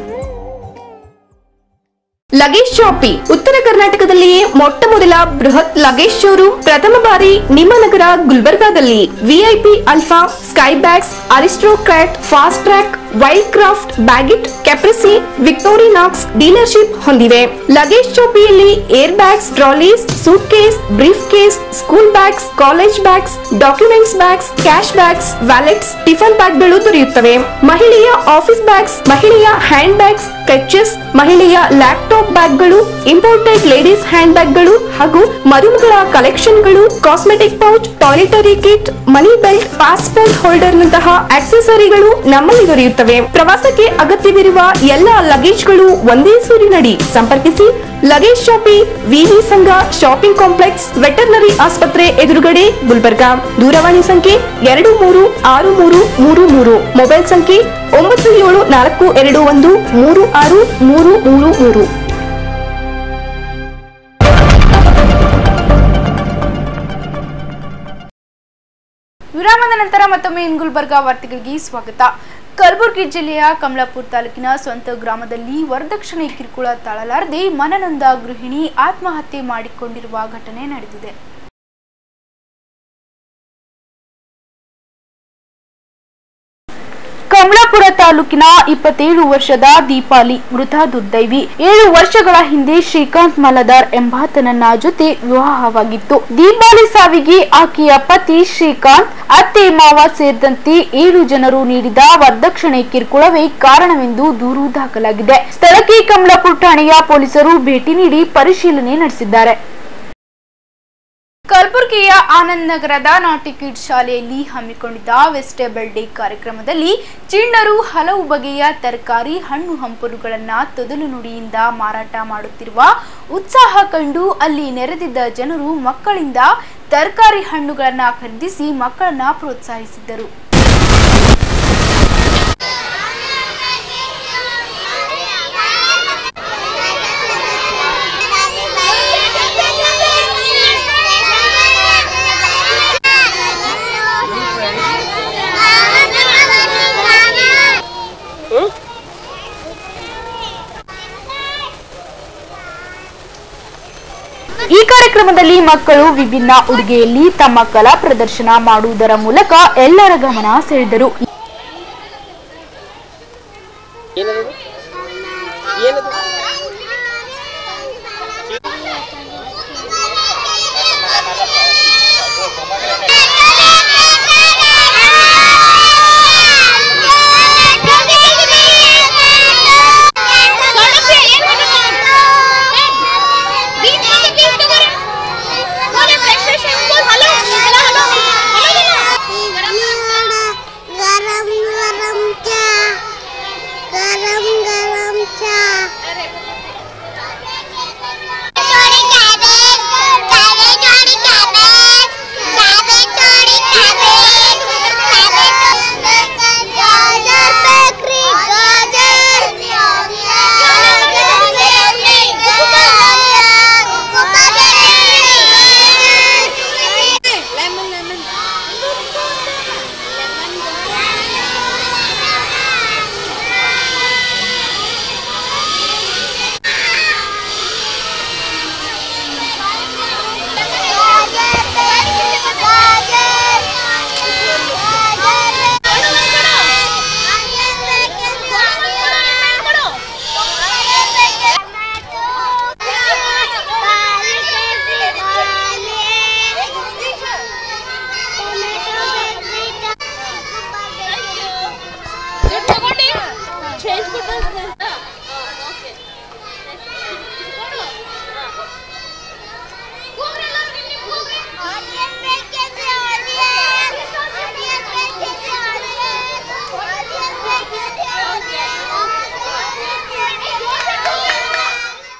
luggage shoppe ಉತ್ತರ ಕರ್ನಾಟಕದಲ್ಲಿಯೇ ಮೊಟ್ಟ ಮೊದಲ ಬೃಹತ್ ಲಗೇಜ್ ಶೋರೂಮ್ ಪ್ರಥಮ ಬಾರಿ ನಿಮ್ಮ ನಗರ ಗುಲ್ಬರ್ಗಾದಲ್ಲಿ VIP alpha sky bags Aristocrat fast track wild craft Baggit Caprese Victorinox dealership ಹೊಂದಿವೆ ಲಗೇಜ್ ಶಾಪಿಯಲ್ಲಿ air bags trolleys suitcase briefcase school bags college bags documents bags cash bags wallets tiffin ಬ್ಯಾಗ್ಗಳು ದೊರೆಯುತ್ತವೆ ಮಹಿಳೆಯ ಆಫೀಸ್ ಬ್ಯಾಗ್ಸ್ ಮಹಿಳೆಯ hand bags clutches ಮಹಿಳೆಯ laptop ಬ್ಯಾಗ್ಗಳು imported ladies hand ಬ್ಯಾಗ್ಗಳು ಹಾಗೂ ಮರುಮಗಳ ಕಲೆಕ್ಷನ್ಗಳು cosmetic pouch toiletry kit money belt passport holder ನಂತಹ ಆಕ್ಸೆಸರಿಗಳು ನಮ್ಮಲ್ಲಿ ದೊರೆಯುತ್ತವೆ ಪ್ರವಾಸಕ್ಕೆ ಅಗತ್ಯವಿರುವ ಎಲ್ಲ ಲಗೇಜ್ಗಳು ಒಂದೇ ಸೂರಿನಡಿ ಸಂಪರ್ಕಿಸಿ ಲಗೇಜ್ ಶಾಪಿ ವಿವಿ ಸಂಘ ಶಾಪಿಂಗ್ ಕಾಂಪ್ಲೆಕ್ಸ್ ವೆಟರ್ನರಿ ಆಸ್ಪತ್ರೆ ಎದುರುಗಡೆ ಗುಲ್ಬರ್ಗಾ ದೂರವಾಣಿ ಸಂಖ್ಯೆ ಎರಡು ಮೂರು ಆರು ಮೂರು ಮೂರು ಮೂರು ಮೊಬೈಲ್ ಸಂಖ್ಯೆ ಒಂಬತ್ತು ಏಳು ನಾಲ್ಕು ಎರಡು ಒಂದು ಮೂರು ಆರು ಮೂರು ಮೂರು ಮೂರು ವಿರಾಮದ ನಂತರ ಮತ್ತೊಮ್ಮೆ ಇನ್ ಗುಲ್ಬರ್ಗಾ ವಾರ್ತೆಗಳಿಗೆ ಸ್ವಾಗತ ಕಲಬುರಗಿ ಜಿಲ್ಲೆಯ ಕಮಲಾಪುರ ತಾಲೂಕಿನ ಸ್ವಂತ ಗ್ರಾಮದಲ್ಲಿ ವರದಕ್ಷಿಣೆ ಕಿರುಕುಳ ತಾಳಲಾರದೆ ಮನನೊಂದ ಗೃಹಿಣಿ ಆತ್ಮಹತ್ಯೆ ಮಾಡಿಕೊಂಡಿರುವ ಘಟನೆ ನಡೆದಿದೆ ಕಮಲಾಪುರ ತಾಲೂಕಿನ ಇಪ್ಪತ್ತೇಳು ವರ್ಷದ ದೀಪಾಲಿ ಮೃತ ದುರ್ದೈವಿ ಏಳು ವರ್ಷಗಳ ಹಿಂದೆ ಶ್ರೀಕಾಂತ್ ಮಲದಾರ್ ಎಂಬಾತನನ್ನ ಜೊತೆ ವಿವಾಹವಾಗಿತ್ತು ದೀಪಾಲಿ ಸಾವಿಗೆ ಆಕೆಯ ಪತಿ ಶ್ರೀಕಾಂತ್ ಅತ್ತೆ ಮಾವ ಸೇರಿದಂತೆ ಏಳು ಜನರು ನೀಡಿದ ವರದಕ್ಷಿಣೆ ಕಿರುಕುಳವೇ ಕಾರಣವೆಂದು ದೂರು ದಾಖಲಾಗಿದೆ ಸ್ಥಳಕ್ಕೆ ಕಮಲಾಪುರ ಠಾಣೆಯ ಪೊಲೀಸರು ಭೇಟಿ ನೀಡಿ ಪರಿಶೀಲನೆ ನಡೆಸಿದ್ದಾರೆ ಕಲಬುರಗಿಯ ಆನಂದ್ ನಗರದ ನಾಟಿ ಕಿಡ್ಸ್ ಶಾಲೆಯಲ್ಲಿ ಹಮ್ಮಿಕೊಂಡಿದ್ದ ವೆಜಿಟೇಬಲ್ ಡೇ ಕಾರ್ಯಕ್ರಮದಲ್ಲಿ ಚಿಣ್ಣರು ಹಲವು ಬಗೆಯ ತರಕಾರಿ ಹಣ್ಣು ಹಂಪಲುಗಳನ್ನ ತೊದಲು ನುಡಿಯಿಂದ ಮಾರಾಟ ಮಾಡುತ್ತಿರುವ ಉತ್ಸಾಹ ಕಂಡು ಅಲ್ಲಿ ನೆರೆದಿದ್ದ ಜನರು ಮಕ್ಕಳಿಂದ ತರಕಾರಿ ಹಣ್ಣುಗಳನ್ನ ಖರೀದಿಸಿ ಮಕ್ಕಳನ್ನ ಪ್ರೋತ್ಸಾಹಿಸಿದ್ದರು ಈ ಕಾರ್ಯಕ್ರಮದಲ್ಲಿ ಮಕ್ಕಳು ವಿಭಿನ್ನ ಉಡುಗೆಯಲ್ಲಿ ತಮ್ಮ ಕಲಾ ಪ್ರದರ್ಶನ ಮಾಡುವುದರ ಮೂಲಕ ಎಲ್ಲರ ಗಮನ ಸೆಳೆದರು ಹಲೋ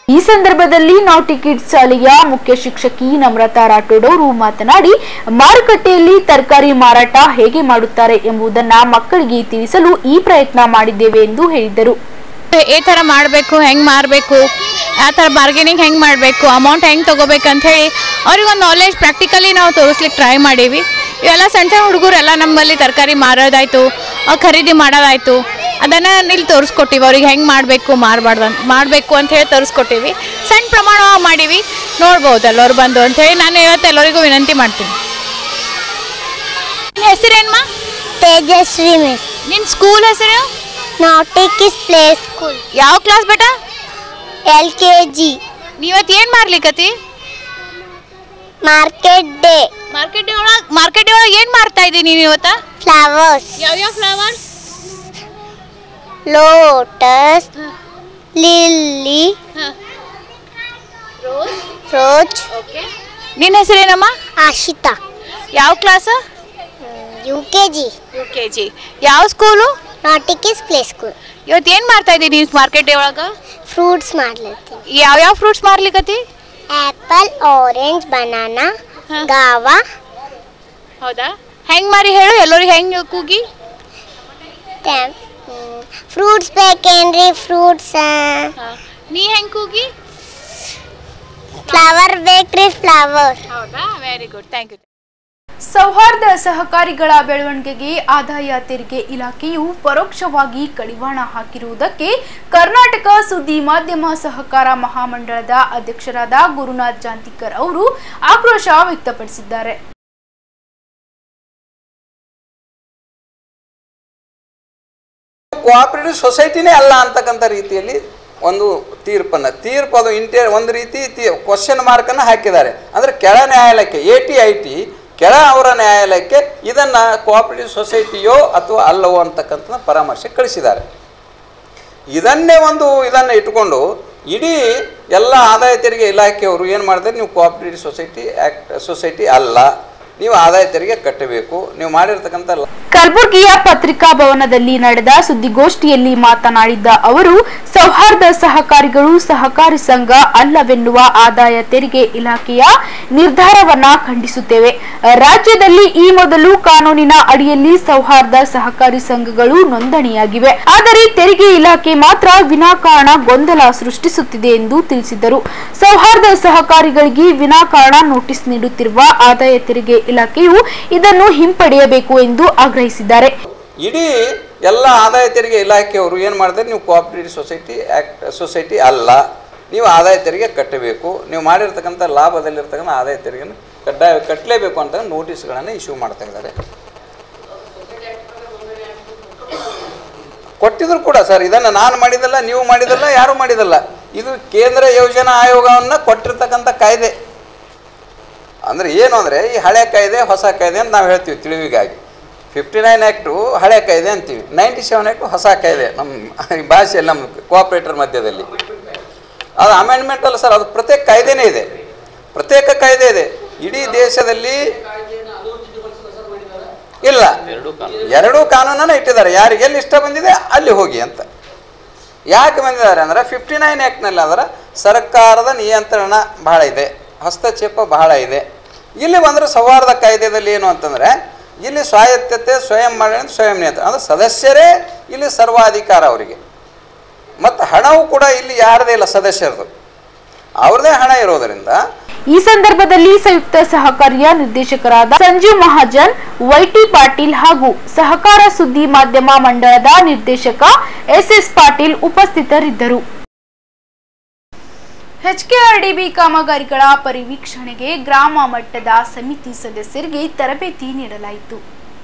ಈ ಸಂದರ್ಭದಲ್ಲಿ ನಾಟಿ ಕಿಡ್ಸ್ ಶಾಲೆಯ ಮುಖ್ಯ ಶಿಕ್ಷಕಿ ನಮ್ರತಾ ರಾಠೋಡ್ ಅವರು ಮಾತನಾಡಿ ಮಾರುಕಟ್ಟೆಯಲ್ಲಿ ತರಕಾರಿ ಮಾರಾಟ ಹೇಗೆ ಮಾಡುತ್ತಾರೆ ಎಂಬುದನ್ನ ಮಕ್ಕಳಿಗೆ ತಿಳಿಸಲು ಈ ಪ್ರಯತ್ನ ಮಾಡಿದ್ದೇವೆ ಎಂದು ಹೇಳಿದರು ಈ ಥರ ಮಾಡಬೇಕು ಹೆಂಗೆ ಮಾರಬೇಕು ಆ ಥರ ಬಾರ್ಗೇನಿಂಗ್ ಹೆಂಗೆ ಮಾಡಬೇಕು ಅಮೌಂಟ್ ಹೆಂಗೆ ತೊಗೋಬೇಕಂತ ಹೇಳಿ ಅವ್ರಿಗೊಂದು ನಾಲೆಜ್ ಪ್ರಾಕ್ಟಿಕಲಿ ನಾವು ತೋರಿಸ್ಲಿಕ್ಕೆ ಟ್ರೈ ಮಾಡೀವಿ ಇವೆಲ್ಲ ಸಣ್ಣ ಸಣ್ಣ ಹುಡುಗರೆಲ್ಲ ನಮ್ಮಲ್ಲಿ ತರಕಾರಿ ಮಾರೋದಾಯಿತು ಖರೀದಿ ಮಾಡೋದಾಯಿತು ಅದನ್ನು ಇಲ್ಲಿ ತೋರಿಸ್ಕೊಟ್ಟಿವಿ ಅವ್ರಿಗೆ ಹೆಂಗೆ ಮಾಡಬೇಕು ಮಾರಬಾರ್ದು ಅಂತ ಮಾಡಬೇಕು ಅಂತ ಹೇಳಿ ತೋರಿಸ್ಕೊಟ್ಟಿವಿ ಸಣ್ಣ ಪ್ರಮಾಣ ಮಾಡೀವಿ ನೋಡ್ಬೋದು ಎಲ್ಲರೂ ಬಂದು ಅಂಥೇಳಿ ನಾನು ಇವತ್ತು ಎಲ್ಲರಿಗೂ ವಿನಂತಿ ಮಾಡ್ತೀನಿ ನಿನ್ನ ಹೆಸರೇನ್ಮಾ ತೇಜಸ್ವಿ ಮಿಸ್ ನಿನ್ನ ಸ್ಕೂಲ್ ಹೆಸರು ನಾಟಿಕಿಸ್ ಪ್ಲೇ ಸ್ಕೂಲ್ ಯಾವ ಕ್ಲಾಸ್ ಬೇಟ ಎಲ್ ಕೆ ಜಿ ನೀವತ್ತು ಏನು ಮಾರ್ಲಿಕತಿ ಮಾರ್ಕೆಟ್ ಡೇ ಮಾರ್ಕೆಟ್ ಒಳಗೆ ಮಾರ್ಕೆಟ್ ಒಳಗೆ ಏನು ಮಾರ್ತಾ ಇದ್ದೀನಿ ನೀನು ಇವತ್ತ ಫ್ಲವರ್ಸ್ ಯಾವ್ಯಾವ ಫ್ಲವರ್ಸ್ ಲೋಟಸ್ ಲಿಲ್ಲಿ ರೋಜ್ ನಿನ್ನ ಹೆಸರೇನಮ್ಮ ಆಶಿತಾ ಯಾವ class U K G U K G ಯಾವ ಸ್ಕೂಲು ನಾಟಿಕಿಸ್ ಪ್ಲೇ ಸ್ಕೂಲ್ ಇವತ್ತು ಏನು ಮಾರ್ತಾ ಇದ್ದೀನಿ ಮಾರ್ಕೆಟ್ ಒಳಗೆ ಫ್ರೂಟ್ಸ್ ಮಾಡ್ಲತ್ತೀನಿ ಯಾವ್ಯಾವ ಫ್ರೂಟ್ಸ್ ಮಾರ್ಲಿಕತಿ ಆ್ಯಪಲ್ ಆರೆಂಜ್ ಬನಾನಾ ಗಾವಾ ಹೌದಾ ಹೆಂಗೆ ಮಾರಿ ಹೇಳು ಎಲ್ಲರಿಗೆ ಹೆಂಗೆ ಕೂಗಿ ಫ್ರೂಟ್ಸ್ ಬೇಕೇನ್ರಿ ಫ್ರೂಟ್ಸ್ ನೀ ಹೆಂಗೆ ಕೂಗಿ ಫ್ಲವರ್ ಬೇಕ್ರಿ ಫ್ಲವರ್ ಹೌದಾ ವೆರಿ ಗುಡ್ ಥ್ಯಾಂಕ್ ಯು ಸೌಹಾರ್ದ ಸಹಕಾರಿಗಳ ಬೆಳವಣಿಗೆಗೆ ಆದಾಯ ತೆರಿಗೆ ಇಲಾಖೆಯು ಪರೋಕ್ಷವಾಗಿ ಕಡಿವಾಣ ಹಾಕಿರುವುದಕ್ಕೆ ಕರ್ನಾಟಕ ಸುದ್ದಿ ಮಾಧ್ಯಮ ಸಹಕಾರ ಮಹಾಮಂಡಳದ ಅಧ್ಯಕ್ಷರಾದ ಗುರುನಾಥ್ ಜಾಂತಿಕರ್ ಅವರು ಆಕ್ರೋಶ ವ್ಯಕ್ತಪಡಿಸಿದ್ದಾರೆ ಕೋಆಪರೇಟಿವ್ ಸೊಸೈಟಿನೇ ಅಲ್ಲ ಅಂತಕ್ಕಂಥ ರೀತಿಯಲ್ಲಿ ಒಂದು ತೀರ್ಪನ್ನು ತೀರ್ಪು ಅದು ಇಂಟೇ ಒಂದು ರೀತಿ ತೀ ಕ್ವಶನ್ ಮಾರ್ಕನ್ನು ಹಾಕಿದ್ದಾರೆ ಅಂದರೆ ಕೆಳ ನ್ಯಾಯಾಲಯಕ್ಕೆ ಎ ಟಿ ಐ ಟಿ ಕೆಳ ಅವರ ನ್ಯಾಯಾಲಯಕ್ಕೆ ಇದನ್ನು ಕೋಆಪರೇಟಿವ್ ಸೊಸೈಟಿಯೋ ಅಥವಾ ಅಲ್ಲವೋ ಅಂತಕ್ಕಂಥ ಪರಾಮರ್ಶೆ ಕಳಿಸಿದ್ದಾರೆ ಇದನ್ನೇ ಒಂದು ಇದನ್ನು ಇಟ್ಕೊಂಡು ಇಡೀ ಎಲ್ಲ ಆದಾಯ ತೆರಿಗೆ ಇಲಾಖೆಯವರು ಏನು ಮಾಡಿದ್ರೆ ನೀವು ಕೋಆಪರೇಟಿವ್ ಸೊಸೈಟಿ ಆ್ಯಕ್ಟ್ ಸೊಸೈಟಿ ಅಲ್ಲ ನೀವು ಆದಾಯ ತೆರಿಗೆ ಕಟ್ಟಬೇಕು ನೀವು ಮಾಡಿರ್ತಕ್ಕಂಥ ಕಲಬುರಗಿಯ ಪತ್ರಿಕಾ ಭವನದಲ್ಲಿ ನಡೆದ ಸುದ್ದಿಗೋಷ್ಠಿಯಲ್ಲಿ ಮಾತನಾಡಿದ್ದ ಅವರು ಸೌಹಾರ್ದ ಸಹಕಾರಿಗಳು ಸಹಕಾರಿ ಸಂಘ ಅಲ್ಲವೆನ್ನುವ ಆದಾಯ ತೆರಿಗೆ ಇಲಾಖೆಯ ನಿರ್ಧಾರವನ್ನ ಖಂಡಿಸುತ್ತೇವೆ ರಾಜ್ಯದಲ್ಲಿ ಈ ಮೊದಲು ಕಾನೂನಿನ ಅಡಿಯಲ್ಲಿ ಸೌಹಾರ್ದ ಸಹಕಾರಿ ಸಂಘಗಳು ನೋಂದಣಿಯಾಗಿವೆ ಆದರೆ ತೆರಿಗೆ ಇಲಾಖೆ ಮಾತ್ರ ವಿನಾಕಾರಣ ಗೊಂದಲ ಸೃಷ್ಟಿಸುತ್ತಿದೆ ಎಂದು ತಿಳಿಸಿದರು ಸೌಹಾರ್ದ ಸಹಕಾರಿಗಳಿಗೆ ವಿನಾಕಾರಣ ನೋಟಿಸ್ ನೀಡುತ್ತಿರುವ ಆದಾಯ ತೆರಿಗೆ ಇಲಾಖೆಯು ಇದನ್ನು ಹಿಂಪಡೆಯಬೇಕು ಎಂದು ಆಗ್ರಹಿಸಿದ್ದಾರೆ ಇಡೀ ಎಲ್ಲ ಆದಾಯ ತೆರಿಗೆ ಇಲಾಖೆಯವರು ಏನು ಮಾಡಿದ್ರೆ ನೀವು ಕೋಆಪರೇಟಿವ್ ಸೊಸೈಟಿ ಆ್ಯಕ್ಟ್ ಸೊಸೈಟಿ ಅಲ್ಲ ನೀವು ಆದಾಯ ತೆರಿಗೆ ಕಟ್ಟಬೇಕು ನೀವು ಮಾಡಿರ್ತಕ್ಕಂಥ ಲಾಭದಲ್ಲಿರ್ತಕ್ಕಂಥ ಆದಾಯ ತೆರಿಗೆಯನ್ನು ಕಡ್ಡಾಯ ಕಟ್ಟಲೇಬೇಕು ಅಂತ ನೋಟಿಸ್ಗಳನ್ನು ಇಶ್ಯೂ ಮಾಡ್ತಾ ಇದ್ದಾರೆ ಕೊಟ್ಟಿದ್ರು ಕೂಡ ಸರ್ ಇದನ್ನು ನಾನು ಮಾಡಿದಲ್ಲ ನೀವು ಮಾಡಿದಲ್ಲ ಯಾರು ಮಾಡಿದಲ್ಲ ಇದು ಕೇಂದ್ರ ಯೋಜನಾ ಆಯೋಗವನ್ನು ಕೊಟ್ಟಿರ್ತಕ್ಕಂಥ ಕಾಯ್ದೆ ಅಂದರೆ ಏನು ಅಂದರೆ ಈ ಹಳೆ ಕಾಯ್ದೆ ಹೊಸ ಕಾಯ್ದೆ ಅಂತ ನಾವು ಹೇಳ್ತೀವಿ ತಿಳಿವಿಗಾಗಿ ಫಿಫ್ಟಿ ನೈನ್ ಆ್ಯಕ್ಟು ಹಳೆ ಕಾಯ್ದೆ ಅಂತೀವಿ ನೈಂಟಿ ಸೆವೆನ್ ಆ್ಯಕ್ಟು ಹೊಸ ಕಾಯ್ದೆ ನಮ್ಮ ಈ ಭಾಷೆಯಲ್ಲಿ ನಮ್ಮ ಕೋಆಪ್ರೇಟರ್ ಮಧ್ಯದಲ್ಲಿ ಅದು ಅಮೆಂಡ್ಮೆಂಟ್ ಅಲ್ಲ ಸರ್ ಅದು ಪ್ರತ್ಯೇಕ ಕಾಯ್ದೆನೇ ಇದೆ ಪ್ರತ್ಯೇಕ ಕಾಯ್ದೆ ಇದೆ ಇಡೀ ದೇಶದಲ್ಲಿ ಇಲ್ಲ ಎರಡೂ ಕಾನೂನನ್ನು ಇಟ್ಟಿದ್ದಾರೆ ಯಾರಿಗೆ ಎಲ್ಲಿ ಇಷ್ಟ ಬಂದಿದೆ ಅಲ್ಲಿ ಹೋಗಿ ಅಂತ ಯಾಕೆ ಬಂದಿದ್ದಾರೆ ಅಂದರೆ ಫಿಫ್ಟಿ ನೈನ್ ಆ್ಯಕ್ಟ್ನಲ್ಲಿ ಅದರ ಸರ್ಕಾರದ ನಿಯಂತ್ರಣ ಬಹಳ ಇದೆ ಹಸ್ತಕ್ಷೇಪ ಬಹಳ ಇದೆ ಇಲ್ಲಿ ಬಂದರೆ ಸೌಹಾರ್ದ ಕಾಯ್ದೆಯಲ್ಲಿ ಏನು ಅಂತಂದರೆ ಇಲ್ಲಿ ಸ್ವಾಯತ್ತತೆ ಸ್ವಯಂ ಆಡಳಿತ ಸ್ವಯಂ ನಿಯಂತ್ರಣ ಅಂದರೆ ಸದಸ್ಯರೇ ಇಲ್ಲಿ ಸರ್ವಾಧಿಕಾರ ಅವರಿಗೆ ಮತ್ತು ಹಣವು ಕೂಡ ಇಲ್ಲಿ ಯಾರದೇ ಇಲ್ಲ ಸದಸ್ಯರದು ಅವ್ರದೇ ಹಣ ಇರೋದರಿಂದ ಈ ಸಂದರ್ಭದಲ್ಲಿ ಸಂಯುಕ್ತ ಸಹಕಾರಿಯ ನಿರ್ದೇಶಕರಾದ ಸಂಜೀವ್ ಮಹಾಜನ್ ವೈಟಿ ಪಾಟೀಲ್ ಹಾಗೂ ಸಹಕಾರ ಸುದ್ದಿ ಮಾಧ್ಯಮ ಮಂಡಳದ ನಿರ್ದೇಶಕ ಎಸ್ಎಸ್ ಪಾಟೀಲ್ ಉಪಸ್ಥಿತರಿದ್ದರು ಎಚ್ಕೆಆರ್ಡಿಬಿ ಕಾಮಗಾರಿಗಳ ಪರಿವೀಕ್ಷಣೆಗೆ ಗ್ರಾಮ ಮಟ್ಟದ ಸಮಿತಿ ಸದಸ್ಯರಿಗೆ ತರಬೇತಿ ನೀಡಲಾಯಿತು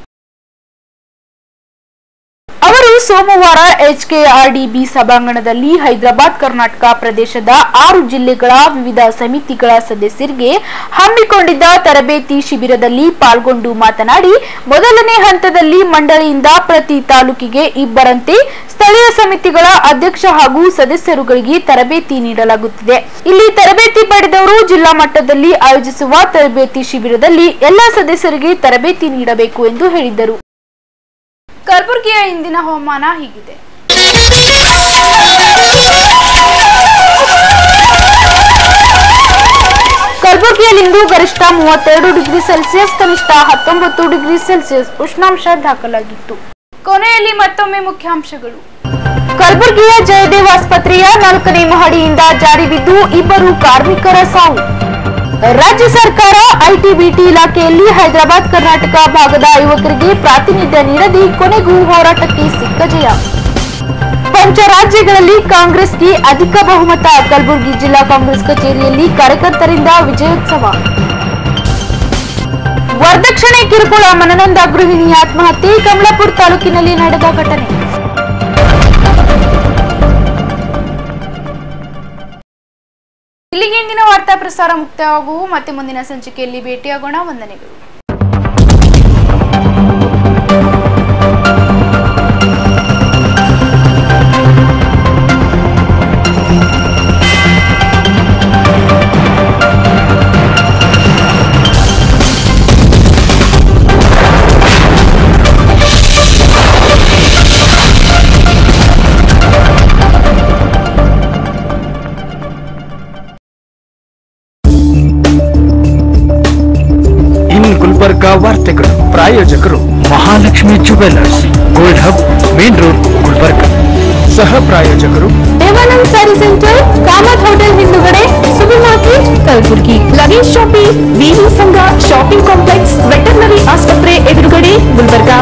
ಅವರು ಸೋಮವಾರ ಎಚ್ಕೆಆರ್ಡಿಬಿ ಸಭಾಂಗಣದಲ್ಲಿ ಹೈದರಾಬಾದ್ ಕರ್ನಾಟಕ ಪ್ರದೇಶದ ಆರು ಜಿಲ್ಲೆಗಳ ವಿವಿಧ ಸಮಿತಿಗಳ ಸದಸ್ಯರಿಗೆ ಹಮ್ಮಿಕೊಂಡಿದ್ದ ತರಬೇತಿ ಶಿಬಿರದಲ್ಲಿ ಪಾಲ್ಗೊಂಡು ಮಾತನಾಡಿ ಮೊದಲನೇ ಹಂತದಲ್ಲಿ ಮಂಡಳಿಯಿಂದ ಪ್ರತಿ ತಾಲೂಕಿಗೆ ಇಬ್ಬರಂತೆ ಸ್ಥಳೀಯ ಸಮಿತಿಗಳ ಅಧ್ಯಕ್ಷ ಹಾಗೂ ಸದಸ್ಯರುಗಳಿಗೆ ತರಬೇತಿ ನೀಡಲಾಗುತ್ತಿದೆ ಇಲ್ಲಿ ತರಬೇತಿ ಪಡೆದವರು ಜಿಲ್ಲಾ ಮಟ್ಟದಲ್ಲಿ ಆಯೋಜಿಸುವ ತರಬೇತಿ ಶಿಬಿರದಲ್ಲಿ ಎಲ್ಲ ಸದಸ್ಯರಿಗೆ ತರಬೇತಿ ನೀಡಬೇಕು ಎಂದು ಹೇಳಿದರು ಕಲಬುರಗಿಯ ಇಂದಿನ ಹವಾಮಾನ ಹೀಗಿದೆ ಕೊನೆಯಲ್ಲಿಂದು ಗರಿಷ್ಠ ಮೂವತ್ತೆರಡು ಡಿಗ್ರಿ ಸೆಲ್ಸಿಯಸ್ ಕನಿಷ್ಠ ಹತ್ತೊಂಬತ್ತು ಡಿಗ್ರಿ ಸೆಲ್ಸಿಯಸ್ ಉಷ್ಣಾಂಶ ದಾಖಲಾಗಿತ್ತು ಕೊನೆಯಲ್ಲಿ ಮತ್ತೊಮ್ಮೆ ಮುಖ್ಯಾಂಶಗಳು ಕಲಬುರಗಿಯ ಜಯದೇವ್ ಆಸ್ಪತ್ರೆಯ ನಾಲ್ಕನೇ ಮಹಡಿಯಿಂದ ಜಾರಿ ಬಿದ್ದು ಇಬ್ಬರು ಕಾರ್ಮಿಕರ ಸಾವು ರಾಜ್ಯ ಸರ್ಕಾರ ಐಟಿ ಬಿಟಿ ಇಲಾಖೆಯಲ್ಲಿ ಹೈದರಾಬಾದ್ ಕರ್ನಾಟಕ ಭಾಗದ ಯುವಕರಿಗೆ ಪ್ರಾತಿನಿಧ್ಯ ನೀಡದೆ ಕೊನೆಗೂ ಹೋರಾಟಕ್ಕೆ ಸಿಕ್ಕ ಜಯ ಪಂಚರಾಜ್ಯಗಳಲ್ಲಿ ಕಾಂಗ್ರೆಸ್ಗೆ ಅಧಿಕ ಬಹುಮತ ಕಲಬುರಗಿ ಜಿಲ್ಲಾ ಕಾಂಗ್ರೆಸ್ ಕಚೇರಿಯಲ್ಲಿ ಕಾರ್ಯಕರ್ತರಿಂದ ವಿಜಯೋತ್ಸವ ವರದಕ್ಷಿಣೆ ಕಿರುಕುಳ ಮನನೊಂದ ಗೃಹಿಣಿ ಆತ್ಮಹತ್ಯೆ ಕಮಲಾಪುರ ತಾಲೂಕಿನಲ್ಲಿ ನಡೆದ ಘಟನೆ ಇಲ್ಲಿಗೆ ಇಂದಿನ ವಾರ್ತಾ ಪ್ರಸಾರ ಮುಕ್ತಾಯವಾಗುವು ಮತ್ತೆ ಮುಂದಿನ ಸಂಚಿಕೆಯಲ್ಲಿ ಭೇಟಿಯಾಗೋಣ ವಂದನೆಗಳು ಇನ್ ಗುಲ್ಬರ್ಗ ವಾರ್ತೆಗಳು ಪ್ರಾಯೋಜಕರು Mahalakshmi jewellers gold hub main road Gulbarga ಸಹ ಪ್ರಾಯೋಜಕರು ದೇವಾನಂದ್ ಸ್ಯಾರಿ ಸೆಂಟರ್ ಕಾಮತ್ ಹೋಟೆಲ್ ಹಿಂದುಗಡೆ super market Kalaburagi luggage shopping VV Sangha shopping complex veterinary ಆಸ್ಪತ್ರೆ ಎದುರುಗಡೆ Gulbarga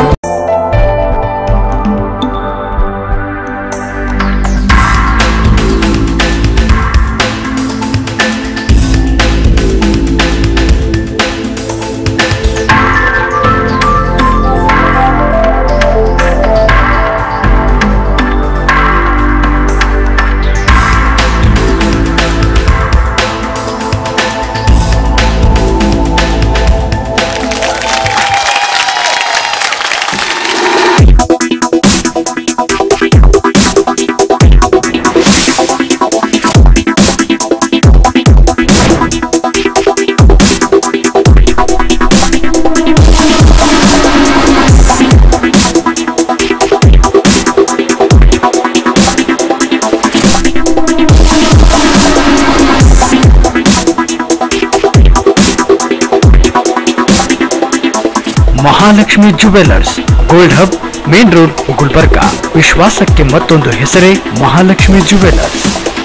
Mahalakshmi jewellers gold hub main road Gulbarga ವಿಶ್ವಾಸಕ್ಕೆ ಮತ್ತೊಂದು ಹೆಸರೇ ಮಹಾಲಕ್ಷ್ಮಿ ಜುವೆಲ್ಲರ್ಸ್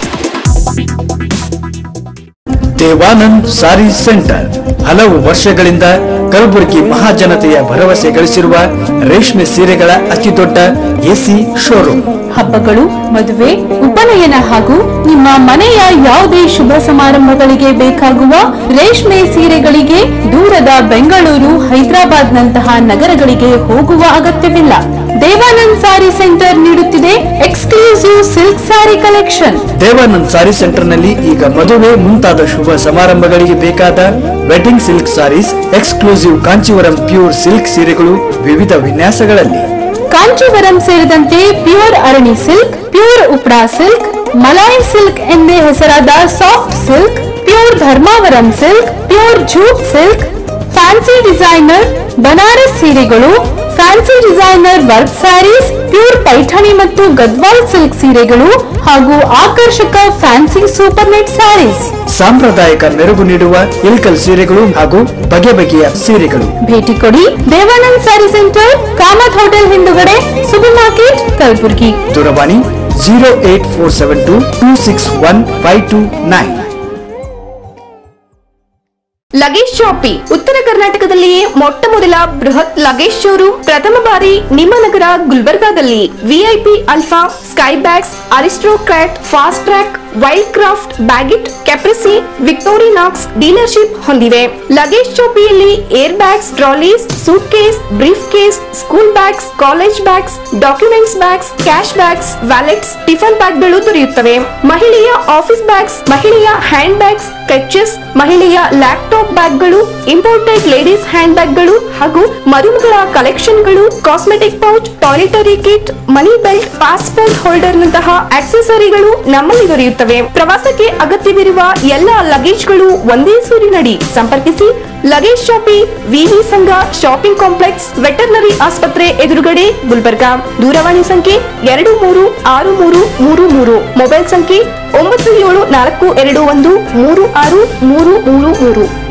ದೇವಾನಂದ್ ಸಾರಿ ಸೆಂಟರ್ ಹಲವು ವರ್ಷಗಳಿಂದ ಕಲಬುರಗಿ ಮಹಾಜನತೆಯ ಭರವಸೆ ಗಳಿಸಿರುವ ರೇಷ್ಮೆ ಸೀರೆಗಳ ಅತಿದೊಡ್ಡ ಎಸಿ ಶೋರೂಮ್ ಹಬ್ಬಗಳು ಮದುವೆ ಉಪನಯನ ಹಾಗೂ ನಿಮ್ಮ ಮನೆಯ ಯಾವುದೇ ಶುಭ ಸಮಾರಂಭಗಳಿಗೆ ಬೇಕಾಗುವ ರೇಷ್ಮೆ ಸೀರೆಗಳಿಗೆ ದೂರದ ಬೆಂಗಳೂರು ಹೈದರಾಬಾದ್ ನಂತಹ ನಗರಗಳಿಗೆ ಹೋಗುವ ಅಗತ್ಯವಿಲ್ಲ ದೇವಾನಂದ್ ಸಾರಿ ಸೆಂಟರ್ ನೀಡುತ್ತಿದೆ exclusive silk sari collection Devanand sari centre ನಲ್ಲಿ ಈಗ ಮದುವೆ ಮುಂತಾದ ಶುಭ ಸಮಾರಂಭಗಳಿಗೆ ಬೇಕಾದ wedding silk saris exclusive Kanchivaram pure silk ಸೀರೆಗಳು ವಿವಿಧ ವಿನ್ಯಾಸಗಳಲ್ಲಿ ಕಾಂಚೀವರಂ ಸೇರಿದಂತೆ pure Arani silk pure ಉಪ್ರಾ silk malai silk ಎಂದೇ ಹೆಸರಾದ soft silk pure Dharmavaram silk pure jute silk fancy designer Banaras ಸೀರೆಗಳು fancy designer work saris pure Paithani ಮತ್ತು ಗದ್ವಾಲ್ ಸಿಲ್ಕ್ ಸೀರೆಗಳು ಹಾಗೂ ಆಕರ್ಷಕ ಫ್ಯಾನ್ಸಿ ಸೂಪರ್ ನೆಟ್ ಸ್ಯಾರೀಸ್ ಸಾಂಪ್ರದಾಯಿಕ ಮೆರುಗು ನೀಡುವ ಇಲ್ಕಲ್ ಸೀರೆಗಳು ಹಾಗೂ ಬಗೆ ಬಗೆಯ ಸೀರೆಗಳು ಭೇಟಿ ಕೊಡಿ ದೇವಾನಂದ್ ಸ್ಯಾರಿ ಸೆಂಟರ್ ಕಾಮತ್ ಹೋಟೆಲ್ ಹಿಂದುಗಡೆ ಸೂಪರ್ ಮಾರ್ಕೆಟ್ ಕಲಬುರಗಿ ದೂರವಾಣಿ zero eight four seven two two six one five two nine luggage shopping ಉತ್ತರ ಕರ್ನಾಟಕದಲ್ಲಿಯೇ ಮೊಟ್ಟ ಮೊದಲ ಬೃಹತ್ ಲಗೇಜ್ ಶೋರೂಮ್ ಪ್ರಥಮ ಬಾರಿ ನಿಮ್ಮ ನಗರ ಗುಲ್ಬರ್ಗಾದಲ್ಲಿ VIP alpha sky bags Aristocrat fast track wild craft Baggit Caprese Victorinox dealership ಹೊಂದಿವೆ ಲಗೇಜ್ ಶಾಪಿಯಲ್ಲಿ air bags trolleys suitcase briefcase school bags college bags documents bags cash bags wallets tiffin ಬ್ಯಾಗ್ಗಳು ದೊರೆಯುತ್ತವೆ ಮಹಿಳೆಯ ಆಫೀಸ್ ಬ್ಯಾಗ್ಸ್ ಮಹಿಳೆಯ hand bags clutches ಮಹಿಳೆಯ laptop ಬ್ಯಾಗ್ಗಳು imported ladies hand ಬ್ಯಾಗ್ಗಳು ಹಾಗೂ ಮರುಮಗಳ ಕಲೆಕ್ಷನ್ಗಳು cosmetic pouch toiletry kit money belt passport holder ನಂತಹ ಆಕ್ಸೆಸರಿಗಳು ನಮ್ಮಲ್ಲಿ ದೊರೆಯುತ್ತವೆ ಪ್ರವಾಸಕ್ಕೆ ಅಗತ್ಯವಿರುವ ಎಲ್ಲ ಲಗೇಜ್ಗಳು ಒಂದೇ ಸೂರಿನಡಿ ಸಂಪರ್ಕಿಸಿ luggage shopping VV Sangha shopping complex veterinary ಆಸ್ಪತ್ರೆ ಎದುರುಗಡೆ ಗುಲ್ಬರ್ಗಾ ದೂರವಾಣಿ ಸಂಖ್ಯೆ ಎರಡು ಮೂರು ಆರು ಮೂರು ಮೂರು ಮೂರು ಮೊಬೈಲ್ ಸಂಖ್ಯೆ ಒಂಬತ್ತು ಏಳು ನಾಲ್ಕು ಎರಡು ಒಂದು ಮೂರು ಆರು ಮೂರು ಮೂರು ಮೂರು